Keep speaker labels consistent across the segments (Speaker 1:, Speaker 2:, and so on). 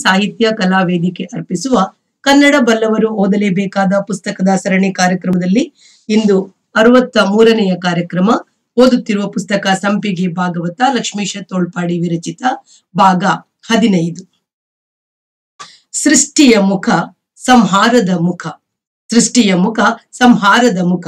Speaker 1: ಸಾಹಿತ್ಯ ಕಲಾ ವೇದಿಕೆ ಅರ್ಪಿಸುವ ಕನ್ನಡ ಬಲ್ಲವರು ಓದಲೇಬೇಕಾದ ಪುಸ್ತಕದ ಸರಣಿ ಕಾರ್ಯಕ್ರಮದಲ್ಲಿ ಇಂದು ಅರವತ್ತ ಮೂರನೆಯ ಕಾರ್ಯಕ್ರಮ ಓದುತ್ತಿರುವ ಪುಸ್ತಕ ಸಂಪಿಗೆ ಭಾಗವತ ಲಕ್ಷ್ಮೀಶ ತೋಳ್ಪಾಡಿ ವಿರಚಿತ ಭಾಗ ಹದಿನೈದು ಸೃಷ್ಟಿಯ ಮುಖ ಸಂಹಾರದ ಮುಖ ಸೃಷ್ಟಿಯ ಮುಖ ಸಂಹಾರದ ಮುಖ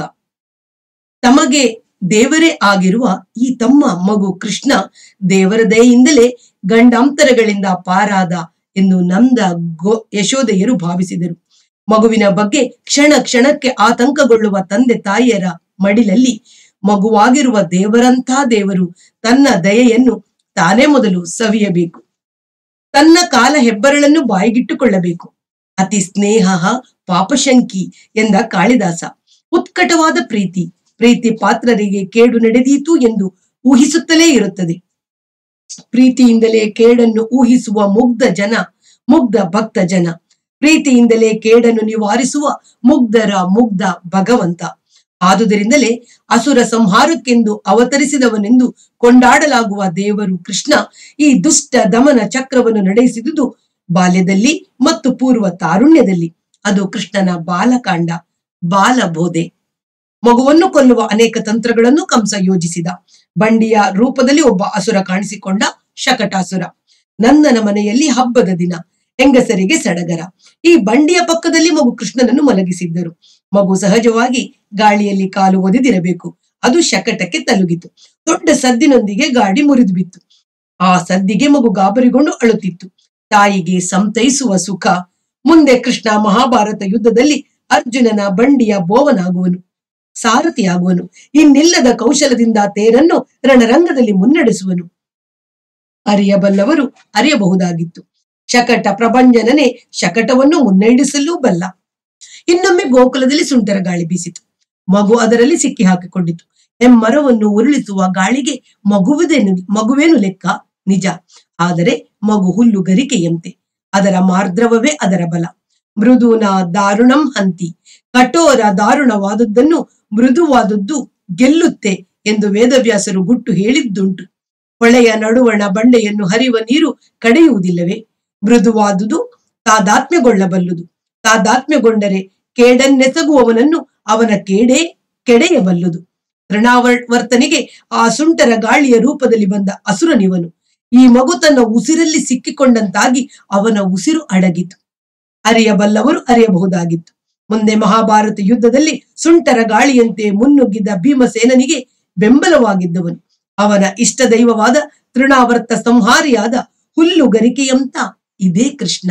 Speaker 1: ತಮಗೆ ದೇವರೇ ಆಗಿರುವ ಈ ತಮ್ಮ ಮಗು ಕೃಷ್ಣ ದೇವರ ದಯೆಯಿಂದಲೇ ಗಂಡಾಂತರಗಳಿಂದ ಪಾರಾದ ಎಂದು ನಂದ ಗೋ ಯಶೋದೆಯರು ಭಾವಿಸಿದರು ಮಗುವಿನ ಬಗ್ಗೆ ಕ್ಷಣ ಕ್ಷಣಕ್ಕೆ ಆತಂಕಗೊಳ್ಳುವ ತಂದೆ ತಾಯಿಯರ ಮಡಿಲಲ್ಲಿ ಮಗುವಾಗಿರುವ ದೇವರಂಥ ದೇವರು ತನ್ನ ದಯೆಯನ್ನು ತಾನೇ ಮೊದಲು ಸವಿಯಬೇಕು ತನ್ನ ಕಾಲ ಹೆಬ್ಬರಳನ್ನು ಬಾಯಿಗಿಟ್ಟುಕೊಳ್ಳಬೇಕು ಅತಿ ಸ್ನೇಹ ಪಾಪಶಂಕಿ ಎಂದ ಕಾಳಿದಾಸ ಉತ್ಕಟವಾದ ಪ್ರೀತಿ ಪ್ರೀತಿ ಪಾತ್ರರಿಗೆ ಕೇಡು ನಡೆದೀತು ಎಂದು ಊಹಿಸುತ್ತಲೇ ಇರುತ್ತದೆ ಪ್ರೀತಿಯಿಂದಲೇ ಕೇಡನ್ನು ಊಹಿಸುವ ಮುಗ್ಧ ಜನ ಮುಗ್ಧ ಭಕ್ತ ಜನ ಪ್ರೀತಿಯಿಂದಲೇ ಕೇಡನ್ನು ನಿವಾರಿಸುವ ಮುಗ್ಧರ ಮುಗ್ಧ ಭಗವಂತ ಆದುದರಿಂದಲೇ ಅಸುರ ಸಂಹಾರಕ್ಕೆಂದು ಅವತರಿಸಿದವನೆಂದು ಕೊಂಡಾಡಲಾಗುವ ದೇವರು ಕೃಷ್ಣ ಈ ದುಷ್ಟ ದಮನ ಚಕ್ರವನ್ನು ನಡೆಸಿದುದು ಬಾಲ್ಯದಲ್ಲಿ ಮತ್ತು ಪೂರ್ವ ತಾರುಣ್ಯದಲ್ಲಿ ಅದು ಕೃಷ್ಣನ ಬಾಲಕಾಂಡ ಬಾಲಬೋಧೆ ಮಗುವನ್ನು ಕೊಲ್ಲುವ ಅನೇಕ ತಂತ್ರಗಳನ್ನು ಕಂಸ ಯೋಜಿಸಿದ ಬಂಡಿಯ ರೂಪದಲ್ಲಿ ಒಬ್ಬ ಅಸುರ ಕಾಣಿಸಿಕೊಂಡ ಶಕಟಾಸುರ ನಂದನ ಮನೆಯಲ್ಲಿ ಹಬ್ಬದ ದಿನ ಹೆಂಗಸರಿಗೆ ಸಡಗರ ಈ ಬಂಡಿಯ ಪಕ್ಕದಲ್ಲಿ ಮಗು ಕೃಷ್ಣನನ್ನು ಮಲಗಿಸಿದ್ದರು ಮಗು ಸಹಜವಾಗಿ ಗಾಳಿಯಲ್ಲಿ ಕಾಲು ಒದೆದಿರಬೇಕು ಅದು ಶಕಟಕ್ಕೆ ತಲುಗಿತು ದೊಡ್ಡ ಸದ್ದಿನೊಂದಿಗೆ ಗಾಡಿ ಮುರಿದು ಬಿತ್ತು ಆ ಸದ್ದಿಗೆ ಮಗು ಗಾಬರಿಗೊಂಡು ಅಳುತ್ತಿತ್ತು ತಾಯಿಗೆ ಸಂತೈಸುವ ಸುಖ ಮುಂದೆ ಕೃಷ್ಣ ಮಹಾಭಾರತ ಯುದ್ಧದಲ್ಲಿ ಅರ್ಜುನನ ಬಂಡಿಯ ಬೋವನಾಗುವನು ಸಾರಥಿಯಾಗುವನು ಇನ್ನಿಲ್ಲದ ಕೌಶಲದಿಂದ ತೇರನ್ನು ರಣರಂಗದಲ್ಲಿ ಮುನ್ನಡೆಸುವನು ಅರಿಯಬಲ್ಲವರು ಅರಿಯಬಹುದಾಗಿತ್ತು ಶಕಟ ಪ್ರಭಂಜನನೇ ಶಕಟವನ್ನು ಮುನ್ನಡೆಸಲೂ ಬಲ್ಲ ಇನ್ನೊಮ್ಮೆ ಗೋಕುಲದಲ್ಲಿ ಸುಂಟರ ಗಾಳಿ ಬೀಸಿತು ಮಗು ಅದರಲ್ಲಿ ಸಿಕ್ಕಿ ಹಾಕಿಕೊಂಡಿತು ಹೆಮ್ಮರವನ್ನು ಉರುಳಿಸುವ ಗಾಳಿಗೆ ಮಗುವುದೇನು ಮಗುವೇನು ಲೆಕ್ಕ ನಿಜ ಆದರೆ ಮಗು ಹುಲ್ಲು ಗರಿಕೆಯಂತೆ ಅದರ ಮಾರ್ದ್ರವವೇ ಅದರ ಬಲ ಮೃದುನ ದಾರುಣಂ ಹಂತಿ ಕಠೋರ ದಾರುಣವಾದದ್ದನ್ನು ಮೃದುವಾದದ್ದು ಗೆಲ್ಲುತ್ತೆ ಎಂದು ವೇದವ್ಯಾಸರು ಗುಟ್ಟು ಹೇಳಿದ್ದುಂಟು ಹೊಳೆಯ ನಡುವಣ ಬಂಡೆಯನ್ನು ಹರಿಯುವ ನೀರು ಕಡೆಯುವುದಿಲ್ಲವೇ ಮೃದುವಾದುದು ತಾದಾತ್ಮ್ಯಗೊಳ್ಳಬಲ್ಲುದು ತಾದಾತ್ಮ್ಯಗೊಂಡರೆ ಕೇಡನ್ನೆಸಗುವವನನ್ನು ಅವನ ಕೇಡೇ ಕೆಡೆಯಬಲ್ಲುದು ತೃಣಾವರ್ತನಿಗೆ ಆ ಸುಂಟರ ಗಾಳಿಯ ರೂಪದಲ್ಲಿ ಬಂದ ಅಸುರನಿವನು ಈ ಮಗು ತನ್ನ ಉಸಿರಲ್ಲಿ ಸಿಕ್ಕಿಕೊಂಡಂತಾಗಿ ಅವನ ಉಸಿರು ಅಡಗಿತು ಅರಿಯಬಲ್ಲವರು ಅರಿಯಬಹುದಾಗಿತ್ತು ಮುಂದೆ ಮಹಾಭಾರತ ಯುದ್ಧದಲ್ಲಿ ಸುಂಟರ ಗಾಳಿಯಂತೆ ಮುನ್ನುಗ್ಗಿದ್ದ ಭೀಮಸೇನನಿಗೆ ಬೆಂಬಲವಾಗಿದ್ದವನು ಅವನ ಇಷ್ಟ ದೈವವಾದ ತೃಣಾವರ್ತ ಸಂಹಾರಿಯಾದ ಹುಲ್ಲು ಗರಿಕೆಯಂತ ಇದೇ ಕೃಷ್ಣ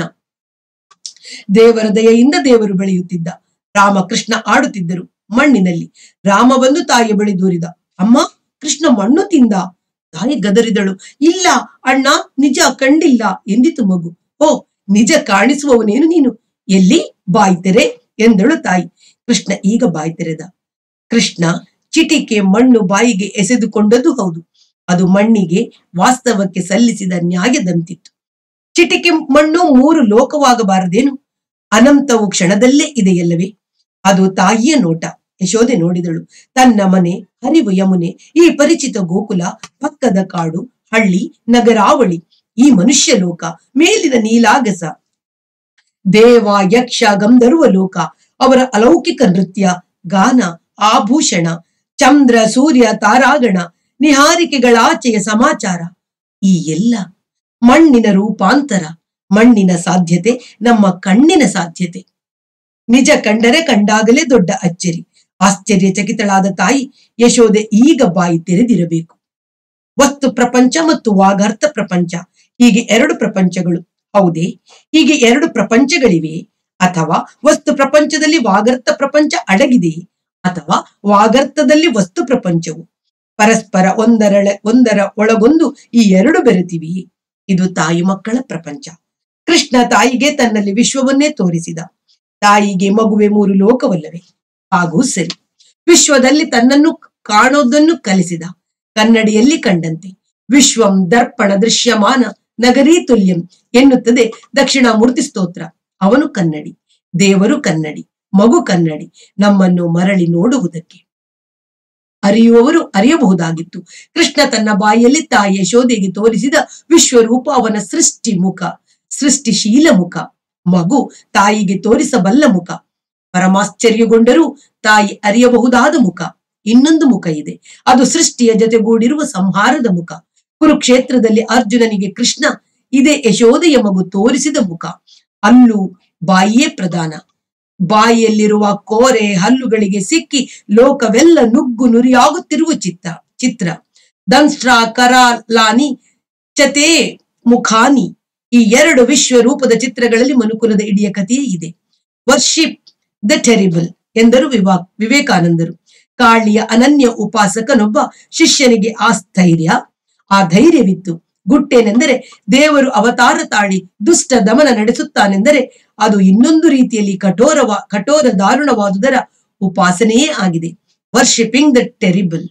Speaker 1: ದೇವರ ದಯೆಯಿಂದ ದೇವರು ಬೆಳೆಯುತ್ತಿದ್ದ ರಾಮ ಕೃಷ್ಣ ಆಡುತ್ತಿದ್ದರು ಮಣ್ಣಿನಲ್ಲಿ ರಾಮ ಬಂದು ತಾಯಿಯ ಬಳಿ ದೂರಿದ ಅಮ್ಮ ಕೃಷ್ಣ ಮಣ್ಣು ತಿಂದ ತಾಯಿ ಗದರಿದಳು ಇಲ್ಲ ಅಣ್ಣ ನಿಜ ಕಂಡಿಲ್ಲ ಎಂದಿತು ಮಗು ಓ ನಿಜ ಕಾಣಿಸುವವನೇನು ನೀನು ಎಲ್ಲಿ ಬಾಯ್ತೆರೆ ಎಂದಳು ತಾಯಿ ಕೃಷ್ಣ ಈಗ ಬಾಯಿ ತೆರೆದ ಕೃಷ್ಣ ಚಿಟಿಕೆ ಮಣ್ಣು ಬಾಯಿಗೆ ಎಸೆದುಕೊಂಡದ್ದು ಹೌದು ಅದು ಮಣ್ಣಿಗೆ ವಾಸ್ತವಕ್ಕೆ ಸಲ್ಲಿಸಿದ ನ್ಯಾಯದಂತಿತ್ತು ಚಿಟಿಕೆ ಮಣ್ಣು ಮೂರು ಲೋಕವಾಗಬಾರದೇನು ಅನಂತವು ಕ್ಷಣದಲ್ಲೇ ಇದೆಯಲ್ಲವೇ ಅದು ತಾಯಿಯ ನೋಟ ಯಶೋದೆ ನೋಡಿದಳು ತನ್ನ ಮನೆ ಹರಿವು ಯಮುನೆ ಈ ಪರಿಚಿತ ಗೋಕುಲ ಪಕ್ಕದ ಕಾಡು ಹಳ್ಳಿ ನಗರಾವಳಿ ಈ ಮನುಷ್ಯ ಲೋಕ ಮೇಲಿನ ನೀಲಾಗಸ ದೇವ ಯಕ್ಷ ಗಂಧರ್ವ ಲೋಕ ಅವರ ಅಲೌಕಿಕ ನೃತ್ಯ ಗಾನ ಆಭೂಷಣ ಚಂದ್ರ ಸೂರ್ಯ ತಾರಾಗಣ ನಿಹಾರಿಕೆಗಳಾಚೆಯ ಸಮಾಚಾರ ಈ ಎಲ್ಲ ಮಣ್ಣಿನ ರೂಪಾಂತರ ಮಣ್ಣಿನ ಸಾಧ್ಯತೆ ನಮ್ಮ ಕಣ್ಣಿನ ಸಾಧ್ಯತೆ ನಿಜ ಕಂಡರೆ ಕಂಡಾಗಲೇ ದೊಡ್ಡ ಅಚ್ಚರಿ ಆಶ್ಚರ್ಯಚಕಿತಳಾದ ತಾಯಿ ಯಶೋದೆ ಈಗ ಬಾಯಿ ತೆರೆದಿರಬೇಕು ವಸ್ತು ಪ್ರಪಂಚ ಮತ್ತು ವಾಗಾರ್ಥ ಪ್ರಪಂಚ ಹೀಗೆ ಎರಡು ಪ್ರಪಂಚಗಳು ಹೌದೇ ಹೀಗೆ ಎರಡು ಪ್ರಪಂಚಗಳಿವೆ ಅಥವಾ ವಸ್ತು ಪ್ರಪಂಚದಲ್ಲಿ ವಾಗರ್ಥ ಪ್ರಪಂಚ ಅಡಗಿದೆಯೇ ಅಥವಾ ವಾಗರ್ಥದಲ್ಲಿ ವಸ್ತು ಪ್ರಪಂಚವು ಪರಸ್ಪರ ಒಂದರಳ ಒಂದರ ಒಳಗೊಂದು ಈ ಎರಡು ಬೆರೆತಿವೆಯೇ ಇದು ತಾಯಿ ಮಕ್ಕಳ ಪ್ರಪಂಚ ಕೃಷ್ಣ ತಾಯಿಗೆ ತನ್ನಲ್ಲಿ ವಿಶ್ವವನ್ನೇ ತೋರಿಸಿದ ತಾಯಿಗೆ ಮಗುವೆ ಮೂರು ಲೋಕವಲ್ಲವೇ ಹಾಗೂ ಸರಿ ವಿಶ್ವದಲ್ಲಿ ತನ್ನನ್ನು ಕಾಣೋದನ್ನು ಕಲಿಸಿದ ಕನ್ನಡಿಯಲ್ಲಿ ಕಂಡಂತೆ ವಿಶ್ವಂ ದರ್ಪಣ ದೃಶ್ಯಮಾನ ನಗರೀ ತುಲ್ಯಂ ಎನ್ನುತ್ತದೆ ದಕ್ಷಿಣಾಮೂರ್ತಿ ಸ್ತೋತ್ರ ಅವನು ಕನ್ನಡಿ ದೇವರು ಕನ್ನಡಿ ಮಗು ಕನ್ನಡಿ ನಮ್ಮನ್ನು ಮರಳಿ ನೋಡುವುದಕ್ಕೆ ಅರಿಯುವವರು ಅರಿಯಬಹುದಾಗಿತ್ತು ಕೃಷ್ಣ ತನ್ನ ಬಾಯಲ್ಲಿ ತಾಯಿ ಯಶೋದೆಗೆ ತೋರಿಸಿದ ವಿಶ್ವರೂಪ ಅವನ ಸೃಷ್ಟಿ ಮುಖ ಸೃಷ್ಟಿಶೀಲ ಮುಖ ಮಗು ತಾಯಿಗೆ ತೋರಿಸಬಲ್ಲ ಮುಖ ಪರಮಾಶ್ಚರ್ಯಗೊಂಡರೂ ತಾಯಿ ಅರಿಯಬಹುದಾದ ಮುಖ ಇನ್ನೊಂದು ಮುಖ ಇದೆ ಅದು ಸೃಷ್ಟಿಯ ಜೊತೆಗೂಡಿರುವ ಸಂಹಾರದ ಮುಖ ಕುರುಕ್ಷೇತ್ರದಲ್ಲಿ ಅರ್ಜುನನಿಗೆ ಕೃಷ್ಣ ಇದೇ ಯಶೋದೆಯ ಮಗು ತೋರಿಸಿದ ಮುಖ ಅಲ್ಲೂ ಬಾಯಿಯೇ ಪ್ರಧಾನ ಬಾಯಿಯಲ್ಲಿರುವ ಕೋರೆ ಹಲ್ಲುಗಳಿಗೆ ಸಿಕ್ಕಿ ಲೋಕವೆಲ್ಲ ನುಗ್ಗು ನುರಿಯಾಗುತ್ತಿರುವ ಚಿತ್ತ ಚಿತ್ರ ದಂಸ್ಟ್ರ ಕರಾಲಾನಿ ಚತೆ ಮುಖಾನಿ ಈ ಎರಡು ವಿಶ್ವ ರೂಪದ ಚಿತ್ರಗಳಲ್ಲಿ ಮನುಕುಲದ ಇಡಿಯ ಕಥೆಯೇ ಇದೆ ವರ್ಷಿಪ್ ದ ಟೆರಿಬಲ್ ಎಂದರು ವಿವಾ ವಿವೇಕಾನಂದರು ಕಾಳಿಯ ಅನನ್ಯ ಉಪಾಸಕನೊಬ್ಬ ಶಿಷ್ಯನಿಗೆ ಆ ಸ್ಥೈರ್ಯ ಆ ಧೈರ್ಯವಿತ್ತು ಗುಟ್ಟೇನೆಂದರೆ ದೇವರು ಅವತಾರ ತಾಳಿ ದುಷ್ಟ ದಮನ ನಡೆಸುತ್ತಾನೆಂದರೆ ಅದು ಇನ್ನೊಂದು ರೀತಿಯಲ್ಲಿ ಕಠೋರವ ಕಠೋರ ದಾರುಣವಾದುದರ ಉಪಾಸನೆಯೇ ಆಗಿದೆ ವರ್ಷಿಪಿಂಗ್ ದ ಟೆರಿಬಲ್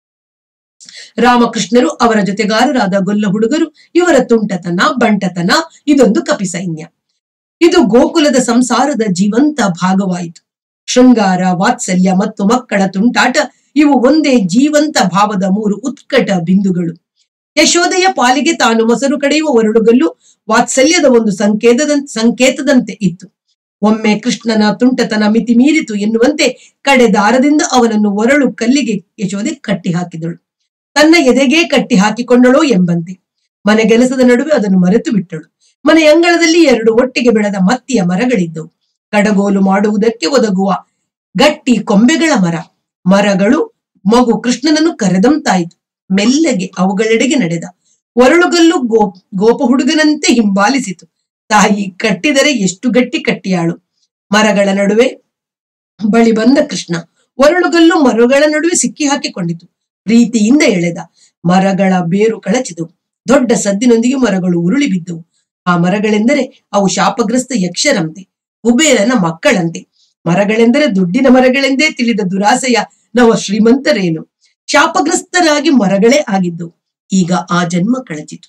Speaker 1: ರಾಮಕೃಷ್ಣರು ಅವರ ಜೊತೆಗಾರರಾದ ಗೊಲ್ಲ ಹುಡುಗರು ಇವರ ತುಂಟತನ ಬಂಟತನ ಇದೊಂದು ಕಪಿ ಸೈನ್ಯ ಇದು ಗೋಕುಲದ ಸಂಸಾರದ ಜೀವಂತ ಭಾಗವಾಯಿತು ಶೃಂಗಾರ ವಾತ್ಸಲ್ಯ ಮತ್ತು ಮಕ್ಕಳ ತುಂಟಾಟ ಇವು ಒಂದೇ ಜೀವಂತ ಭಾವದ ಮೂರು ಉತ್ಕಟ ಬಿಂದುಗಳು ಯಶೋದೆಯ ಪಾಲಿಗೆ ತಾನು ಮೊಸರು ಕಡೆಯುವ ಒರಳುಗಲ್ಲು ವಾತ್ಸಲ್ಯದ ಒಂದು ಸಂಕೇತದ ಸಂಕೇತದಂತೆ ಇತ್ತು ಒಮ್ಮೆ ಕೃಷ್ಣನ ತುಂಟತನ ಮಿತಿ ಮೀರಿತು ಎನ್ನುವಂತೆ ಕಡೆ ದಾರದಿಂದ ಅವನನ್ನು ಒರಳು ಕಲ್ಲಿಗೆ ಯಶೋದೆ ಕಟ್ಟಿ ಹಾಕಿದಳು ತನ್ನ ಎದೆಗೆ ಕಟ್ಟಿ ಹಾಕಿಕೊಂಡಳೋ ಎಂಬಂತೆ ಮನೆಗೆಲಸದ ನಡುವೆ ಅದನ್ನು ಮರೆತು ಬಿಟ್ಟಳು ಮನೆ ಅಂಗಳದಲ್ಲಿ ಎರಡು ಒಟ್ಟಿಗೆ ಬೆಳೆದ ಮತ್ತಿಯ ಮರಗಳಿದ್ದವು ಕಡಗೋಲು ಮಾಡುವುದಕ್ಕೆ ಒದಗುವ ಗಟ್ಟಿ ಕೊಂಬೆಗಳ ಮರ ಮರಗಳು ಮಗು ಕೃಷ್ಣನನ್ನು ಕರೆದಂತಾಯಿತು ಮೆಲ್ಲಗೆ ಅವುಗಳೆಡೆಗೆ ನಡೆದ ಒರಳುಗಲ್ಲು ಗೋ ಗೋಪ ಹುಡುಗನಂತೆ ಹಿಂಬಾಲಿಸಿತು ತಾಯಿ ಕಟ್ಟಿದರೆ ಎಷ್ಟು ಗಟ್ಟಿ ಕಟ್ಟಿಯಾಳು ಮರಗಳ ನಡುವೆ ಬಳಿ ಬಂದ ಕೃಷ್ಣ ಒರಳುಗಲ್ಲು ಮರಗಳ ನಡುವೆ ಸಿಕ್ಕಿ ಹಾಕಿಕೊಂಡಿತು ಪ್ರೀತಿಯಿಂದ ಎಳೆದ ಮರಗಳ ಬೇರು ಕಳಚಿದವು ದೊಡ್ಡ ಸದ್ದಿನೊಂದಿಗೆ ಮರಗಳು ಉರುಳಿ ಬಿದ್ದವು ಆ ಮರಗಳೆಂದರೆ ಅವು ಶಾಪಗ್ರಸ್ತ ಯಕ್ಷರಂತೆ ಕುಬೇರನ ಮಕ್ಕಳಂತೆ ಮರಗಳೆಂದರೆ ದುಡ್ಡಿನ ಮರಗಳೆಂದೇ ತಿಳಿದ ದುರಾಸೆಯ ನವ ಶ್ರೀಮಂತರೇನು ಶಾಪಗ್ರಸ್ತರಾಗಿ ಮರಗಳೇ ಆಗಿದ್ದವು ಈಗ ಆ ಜನ್ಮ ಕಳಚಿತು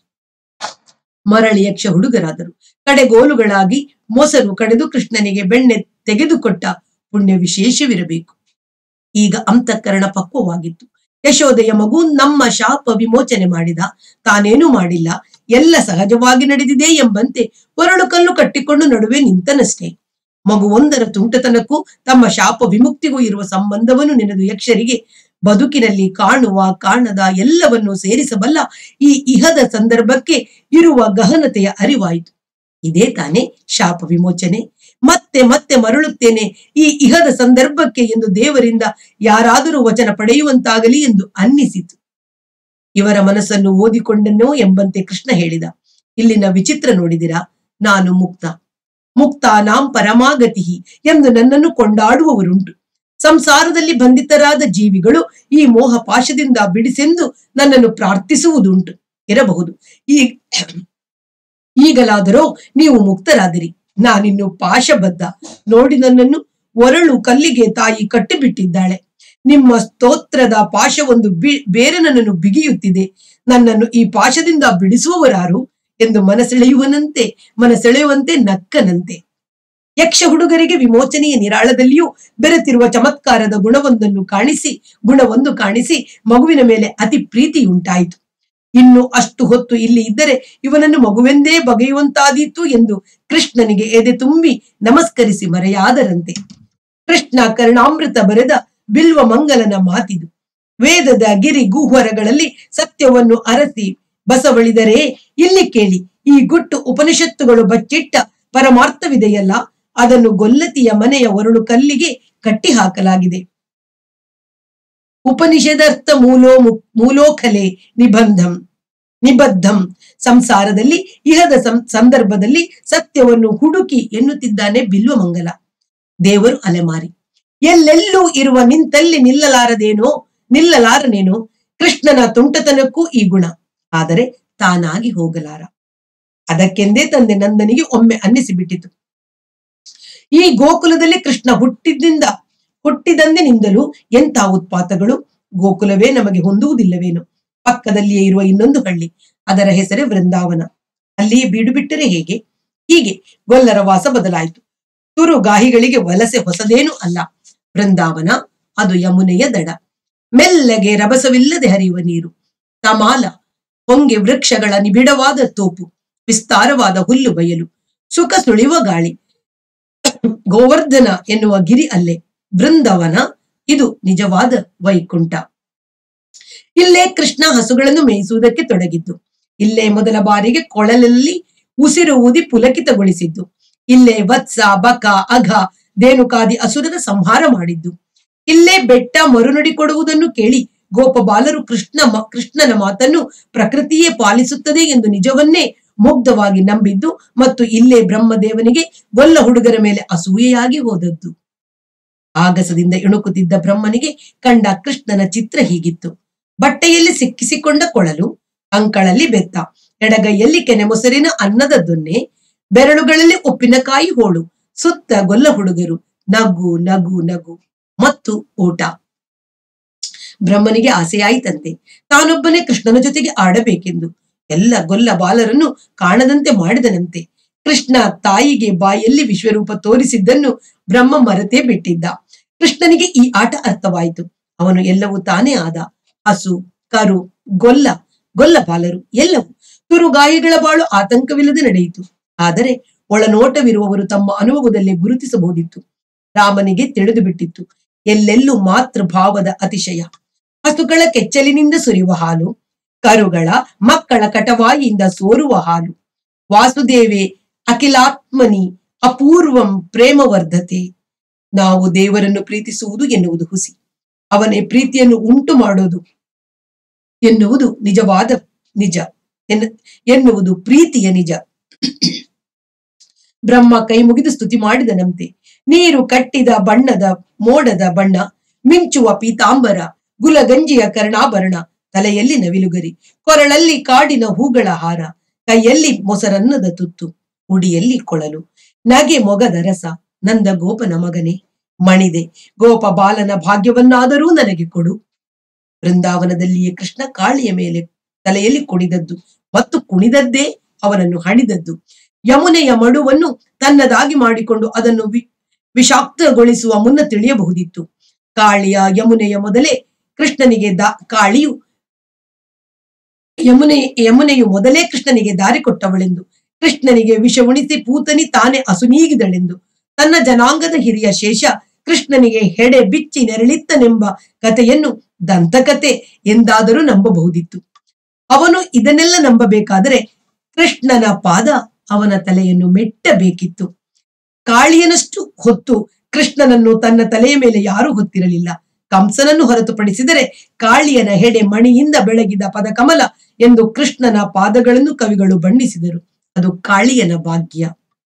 Speaker 1: ಮರಳಿ ಯಕ್ಷ ಹುಡುಗರಾದರು ಕಡೆಗೋಲುಗಳಾಗಿ ಮೊಸರು ಕಡೆದು ಕೃಷ್ಣನಿಗೆ ಬೆಣ್ಣೆ ತೆಗೆದುಕೊಟ್ಟ ಪುಣ್ಯ ವಿಶೇಷವಿರಬೇಕು ಈಗ ಅಂತಃಕರಣ ಪಕ್ವವಾಗಿತ್ತು ಯಶೋದೆಯ ಮಗು ನಮ್ಮ ಶಾಪ ವಿಮೋಚನೆ ಮಾಡಿದ ತಾನೇನೂ ಮಾಡಿಲ್ಲ ಎಲ್ಲ ಸಹಜವಾಗಿ ನಡೆದಿದೆ ಎಂಬಂತೆ ಒರಳು ಕಲ್ಲು ಕಟ್ಟಿಕೊಂಡು ನಡುವೆ ನಿಂತನಷ್ಟೇ ಮಗು ಒಂದರ ತುಂಟತನಕ್ಕೂ ತಮ್ಮ ಶಾಪ ವಿಮುಕ್ತಿಗೂ ಇರುವ ಸಂಬಂಧವನ್ನು ನೆನೆದು ಯಕ್ಷರಿಗೆ ಬದುಕಿನಲ್ಲಿ ಕಾಣುವ ಕಾಣದ ಎಲ್ಲವನ್ನೂ ಸೇರಿಸಬಲ್ಲ ಈ ಇಹದ ಸಂದರ್ಭಕ್ಕೆ ಇರುವ ಗಹನತೆಯ ಅರಿವಾಯಿತು ಇದೇ ತಾನೇ ಶಾಪ ವಿಮೋಚನೆ ಮತ್ತೆ ಮತ್ತೆ ಮರಳುತ್ತೇನೆ ಈ ಇಹದ ಸಂದರ್ಭಕ್ಕೆ ಎಂದು ದೇವರಿಂದ ಯಾರಾದರೂ ವಚನ ಪಡೆಯುವಂತಾಗಲಿ ಎಂದು ಅನ್ನಿಸಿತು ಇವರ ಮನಸ್ಸನ್ನು ಓದಿಕೊಂಡನೋ ಎಂಬಂತೆ ಕೃಷ್ಣ ಹೇಳಿದ ಇಲ್ಲಿನ ವಿಚಿತ್ರ ನೋಡಿದಿರಾ ನಾನು ಮುಕ್ತ ಮುಕ್ತ ನಾಂ ಪರಮಾಗತಿ ಎಂದು ನನ್ನನ್ನು ಕೊಂಡಾಡುವವರುಂಟು ಸಂಸಾರದಲ್ಲಿ ಬಂಧಿತರಾದ ಜೀವಿಗಳು ಈ ಮೋಹ ಪಾಶದಿಂದ ಬಿಡಿಸೆಂದು ನನ್ನನ್ನು ಪ್ರಾರ್ಥಿಸುವುದುಂಟು ಇರಬಹುದು ಈ ಈಗಲಾದರೋ ನೀವು ಮುಕ್ತರಾದಿರಿ ನಾನಿನ್ನು ಪಾಶಬದ್ಧ ನೋಡಿ ನನ್ನನ್ನು ಒರಳು ಕಲ್ಲಿಗೆ ತಾಯಿ ಕಟ್ಟಿಬಿಟ್ಟಿದ್ದಾಳೆ ನಿಮ್ಮ ಸ್ತೋತ್ರದ ಪಾಶವೊಂದು ಬಿ ಬೇರೆ ನನ್ನನ್ನು ಬಿಗಿಯುತ್ತಿದೆ ನನ್ನನ್ನು ಈ ಪಾಶದಿಂದ ಬಿಡಿಸುವವರಾರು ಎಂದು ಮನಸೆಳೆಯುವನಂತೆ ಮನಸೆಳೆಯುವಂತೆ ನಕ್ಕನಂತೆ ಯಕ್ಷ ಹುಡುಗರಿಗೆ ವಿಮೋಚನೆಯ ನಿರಾಳದಲ್ಲಿಯೂ ಬೆರೆತಿರುವ ಚಮತ್ಕಾರದ ಗುಣವೊಂದನ್ನು ಕಾಣಿಸಿ ಗುಣವೊಂದು ಕಾಣಿಸಿ ಮಗುವಿನ ಮೇಲೆ ಅತಿ ಪ್ರೀತಿಯುಂಟಾಯಿತು ಇನ್ನು ಅಷ್ಟು ಹೊತ್ತು ಇಲ್ಲಿ ಇದ್ದರೆ ಇವನನ್ನು ಮಗುವೆಂದೇ ಬಗೆಯುವಂತಾದೀತು ಎಂದು ಕೃಷ್ಣನಿಗೆ ಎದೆ ತುಂಬಿ ನಮಸ್ಕರಿಸಿ ಮರೆಯಾದರಂತೆ ಕೃಷ್ಣ ಕರ್ಣಾಮೃತ ಬರೆದ ಬಿಲ್ವ ಮಂಗಲನ ಮಾತಿದು ವೇದದ ಗಿರಿ ಗೂಹರಗಳಲ್ಲಿ ಸತ್ಯವನ್ನು ಅರಸಿ ಬಸವಳಿದರೆ ಇಲ್ಲಿ ಕೇಳಿ ಈ ಗುಟ್ಟು ಉಪನಿಷತ್ತುಗಳು ಬಚ್ಚಿಟ್ಟ ಪರಮಾರ್ಥವಿದೆಯಲ್ಲ ಅದನ್ನು ಗೊಲ್ಲತಿಯ ಮನೆಯ ಒರಳು ಕಲ್ಲಿಗೆ ಕಟ್ಟಿ ಹಾಕಲಾಗಿದೆ ಉಪನಿಷದರ್ಥ ಮೂಲೋ ಮು- ಮೂಲೋಖಲೆ ನಿಬಂಧಂ ನಿಬದ್ಧಂ ಸಂಸಾರದಲ್ಲಿ ಇಹದ ಸಂ- ಸಂದರ್ಭದಲ್ಲಿ ಸತ್ಯವನ್ನು ಹುಡುಕಿ ಎನ್ನುತ್ತಿದ್ದಾನೆ ಬಿಲ್ವಮಂಗಲ ದೇವರು ಅಲೆಮಾರಿ ಎಲ್ಲೆಲ್ಲೂ ಇರುವ ನಿಂತಲ್ಲಿ ನಿಲ್ಲಲಾರದೇನೋ ನಿಲ್ಲಲಾರನೇನೋ ಕೃಷ್ಣನ ತುಂಟತನಕ್ಕೂ ಈ ಗುಣ ಆದರೆ ತಾನಾಗಿ ಹೋಗಲಾರ ಅದಕ್ಕೆಂದೇ ತಂದೆ ನಂದನಿಗೆ ಒಮ್ಮೆ ಅನ್ನಿಸಿಬಿಟ್ಟಿತು ಈ ಗೋಕುಲದಲ್ಲಿ ಕೃಷ್ಣ ಹುಟ್ಟಿದಿಂದ ಹುಟ್ಟಿದಂದಿನಿಂದಲೂ ಎಂಥ ಉತ್ಪಾತಗಳು ಗೋಕುಲವೇ ನಮಗೆ ಹೊಂದುವುದಿಲ್ಲವೇನೋ ಪಕ್ಕದಲ್ಲಿಯೇ ಇರುವ ಇನ್ನೊಂದು ಹಳ್ಳಿ ಅದರ ಹೆಸರೇ ವೃಂದಾವನ ಅಲ್ಲಿಯೇ ಬೀಡು ಬಿಟ್ಟರೆ ಹೇಗೆ ಹೀಗೆ ಗೊಲ್ಲರ ವಾಸ ಬದಲಾಯಿತು ತುರು ಗಾಹಿಗಳಿಗೆ ವಲಸೆ ಹೊಸದೇನೂ ಅಲ್ಲ ವೃಂದಾವನ ಅದು ಯಮುನೆಯ ದಡ ಮೆಲ್ಲಗೆ ರಭಸವಿಲ್ಲದೆ ಹರಿಯುವ ನೀರು ತಮಾಲ ಹೊಂಗೆ ವೃಕ್ಷಗಳ ನಿಬಿಡವಾದ ತೋಪು ವಿಸ್ತಾರವಾದ ಹುಲ್ಲು ಬಯಲು ಸುಖ ಸುಳಿಯುವ ಗಾಳಿ ಗೋವರ್ಧನ ಎನ್ನುವ ಗಿರಿ ಅಲ್ಲೇ ಬೃಂದವನ ಇದು ನಿಜವಾದ ವೈಕುಂಠ ಇಲ್ಲೇ ಕೃಷ್ಣ ಹಸುಗಳನ್ನು ಮೇಯಿಸುವುದಕ್ಕೆ ತೊಡಗಿದ್ದು ಇಲ್ಲೇ ಮೊದಲ ಬಾರಿಗೆ ಕೊಳಲಲ್ಲಿ ಉಸಿರು ಊದಿ ಪುಲಕಿತಗೊಳಿಸಿದ್ದು ಇಲ್ಲೇ ವತ್ಸ ಬಕ ಅಘ ದೇನುಕಾದಿ ಅಸುರದ ಸಂಹಾರ ಮಾಡಿದ್ದು ಇಲ್ಲೇ ಬೆಟ್ಟ ಮರುನುಡಿ ಕೊಡುವುದನ್ನು ಕೇಳಿ ಗೋಪಬಾಲರು ಕೃಷ್ಣ ಮ- ಕೃಷ್ಣನ ಮಾತನ್ನು ಪ್ರಕೃತಿಯೇ ಪಾಲಿಸುತ್ತದೆ ಎಂದು ನಿಜವನ್ನೇ ಮುಗ್ಧವಾಗಿ ನಂಬಿದ್ದು ಮತ್ತು ಇಲ್ಲೇ ಬ್ರಹ್ಮದೇವನಿಗೆ ಗೊಲ್ಲ ಹುಡುಗರ ಮೇಲೆ ಅಸೂಯೆಯಾಗಿ ಹೋದದ್ದು ಆಗಸದಿಂದ ಇಣುಕುತ್ತಿದ್ದ ಬ್ರಹ್ಮನಿಗೆ ಕಂಡ ಕೃಷ್ಣನ ಚಿತ್ರ ಹೀಗಿತ್ತು ಬಟ್ಟೆಯಲ್ಲಿ ಸಿಕ್ಕಿಸಿಕೊಂಡ ಕೊಳಲು ಅಂಕಳಲ್ಲಿ ಬೆತ್ತ ಎಡಗೈಯಲ್ಲಿ ಕೆನೆ ಮೊಸರಿನ ಅನ್ನದ ದೊನ್ನೆ ಬೆರಳುಗಳಲ್ಲಿ ಉಪ್ಪಿನಕಾಯಿ ಹೋಳು ಸುತ್ತ ಗೊಲ್ಲ ಹುಡುಗರು ನಗು ನಗು ನಗು ಮತ್ತು ಊಟ ಬ್ರಹ್ಮನಿಗೆ ಆಸೆಯಾಯಿತಂತೆ ತಾನೊಬ್ಬನೇ ಕೃಷ್ಣನ ಜೊತೆಗೆ ಆಡಬೇಕೆಂದು ಎಲ್ಲ ಗೊಲ್ಲ ಬಾಲರನ್ನು ಕಾಣದಂತೆ ಮಾಡಿದನಂತೆ ಕೃಷ್ಣ ತಾಯಿಗೆ ಬಾಯಲ್ಲಿ ವಿಶ್ವರೂಪ ತೋರಿಸಿದ್ದನ್ನು ಬ್ರಹ್ಮ ಮರೆತೇ ಬಿಟ್ಟಿದ್ದ ಕೃಷ್ಣನಿಗೆ ಈ ಆಟ ಅರ್ಥವಾಯಿತು ಅವನು ಎಲ್ಲವೂ ತಾನೇ ಆದ ಹಸು ಕರು ಗೊಲ್ಲ ಗೊಲ್ಲ ಬಾಲರು ಎಲ್ಲವೂ ತುರುಗಾಯಿಗಳ ಬಾಳು ಆತಂಕವಿಲ್ಲದೆ ನಡೆಯಿತು ಆದರೆ ಒಳನೋಟವಿರುವವರು ತಮ್ಮ ಅನುಭವದಲ್ಲಿ ಗುರುತಿಸಬಹುದಿತ್ತು ರಾಮನಿಗೆ ತಿಳಿದು ಬಿಟ್ಟಿತ್ತು ಎಲ್ಲೆಲ್ಲೂ ಮಾತೃಭಾವದ ಅತಿಶಯ ಹಸುಗಳ ಕೆಚ್ಚಲಿನಿಂದ ಸುರಿಯುವ ಹಾಲು ಕರುಗಳ ಮಕ್ಕಳ ಕಟವಾಯಿಯಿಂದ ಸೋರುವ ಹಾಲು ವಾಸುದೇವೆ ಅಖಿಲಾತ್ಮನಿ ಅಪೂರ್ವಂ ಪ್ರೇಮವರ್ಧತೆ ನಾವು ದೇವರನ್ನು ಪ್ರೀತಿಸುವುದು ಎನ್ನುವುದು ಹುಸಿ ಅವನೇ ಪ್ರೀತಿಯನ್ನು ಉಂಟು ಮಾಡೋದು ಎನ್ನುವುದು ನಿಜವಾದ ನಿಜ ಎನ್ನು- ಎನ್ನುವುದು ಪ್ರೀತಿಯ ನಿಜ ಬ್ರಹ್ಮ ಕೈ ಮುಗಿದು ಸ್ತುತಿ ಮಾಡಿದನಂತೆ ನೀರು ಕಟ್ಟಿದ ಬಣ್ಣದ ಮೋಡದ ಬಣ್ಣ ಮಿಂಚುವ ಪೀತಾಂಬರ ಗುಲಗಂಜಿಯ ಕರ್ಣಾಭರಣ ತಲೆಯಲ್ಲಿ ನವಿಲುಗರಿ ಕೊರಳಲ್ಲಿ ಕಾಡಿನ ಹೂಗಳ ಹಾರ ಕೈಯಲ್ಲಿ ಮೊಸರನ್ನದ ತುತ್ತು ಉಡಿಯಲ್ಲಿ ಕೊಳಲು ನಗೆ ಮೊಗದ ರಸ ನಂದ ಗೋಪನ ಮಗನೇ ಮಣಿದೆ ಗೋಪ ಬಾಲನ ಭಾಗ್ಯವನ್ನಾದರೂ ನನಗೆ ಕೊಡು ಬೃಂದಾವನದಲ್ಲಿಯೇ ಕೃಷ್ಣ ಕಾಳಿಯ ಮೇಲೆ ತಲೆಯಲ್ಲಿ ಕುಣಿದದ್ದು ಮತ್ತು ಕುಣಿದದ್ದೇ ಅವನನ್ನು ಹಣಿದದ್ದು ಯಮುನೆಯ ಮಡುವನ್ನು ತನ್ನದಾಗಿ ಮಾಡಿಕೊಂಡು ಅದನ್ನು ವಿ ವಿಷಾಕ್ತಗೊಳಿಸುವ ಮುನ್ನ ತಿಳಿಯಬಹುದಿತ್ತು ಕಾಳಿಯ ಯಮುನೆಯ ಮೊದಲೇ ಕೃಷ್ಣನಿಗೆ ದಾ ಕಾಳಿಯು ಯಮುನೆ ಯಮುನೆಯು ಮೊದಲೇ ಕೃಷ್ಣನಿಗೆ ದಾರಿ ಕೊಟ್ಟವಳೆಂದು ಕೃಷ್ಣನಿಗೆ ವಿಷ ಉಣಿಸಿ ಪೂತನಿ ತಾನೇ ಅಸುನೀಗಿದಳೆಂದು ತನ್ನ ಜನಾಂಗದ ಹಿರಿಯ ಶೇಷ ಕೃಷ್ಣನಿಗೆ ಹೆಡೆ ಬಿಚ್ಚಿ ನೆರಳಿತ್ತನೆಂಬ ಕಥೆಯನ್ನು ದಂತಕತೆ ಎಂದಾದರೂ ನಂಬಬಹುದಿತ್ತು ಅವನು ಇದನ್ನೆಲ್ಲ ನಂಬಬೇಕಾದರೆ ಕೃಷ್ಣನ ಪಾದ ಅವನ ತಲೆಯನ್ನು ಮೆಟ್ಟಬೇಕಿತ್ತು ಕಾಳಿಯನಷ್ಟು ಹೊತ್ತು ಕೃಷ್ಣನನ್ನು ತನ್ನ ತಲೆಯ ಮೇಲೆ ಯಾರೂ ಹೊತ್ತಿರಲಿಲ್ಲ ಕಂಸನನ್ನು ಹೊರತುಪಡಿಸಿದರೆ ಕಾಳಿಯನ ಹೆಡೆ ಮಣಿಯಿಂದ ಬೆಳಗಿದ ಪದಕಮಲ ಎಂದು ಕೃಷ್ಣನ ಪಾದಗಳನ್ನು ಕವಿಗಳು ಬಣ್ಣಿಸಿದರು ಅದು ಕಾಳಿಯನ ಭಾಗ್ಯ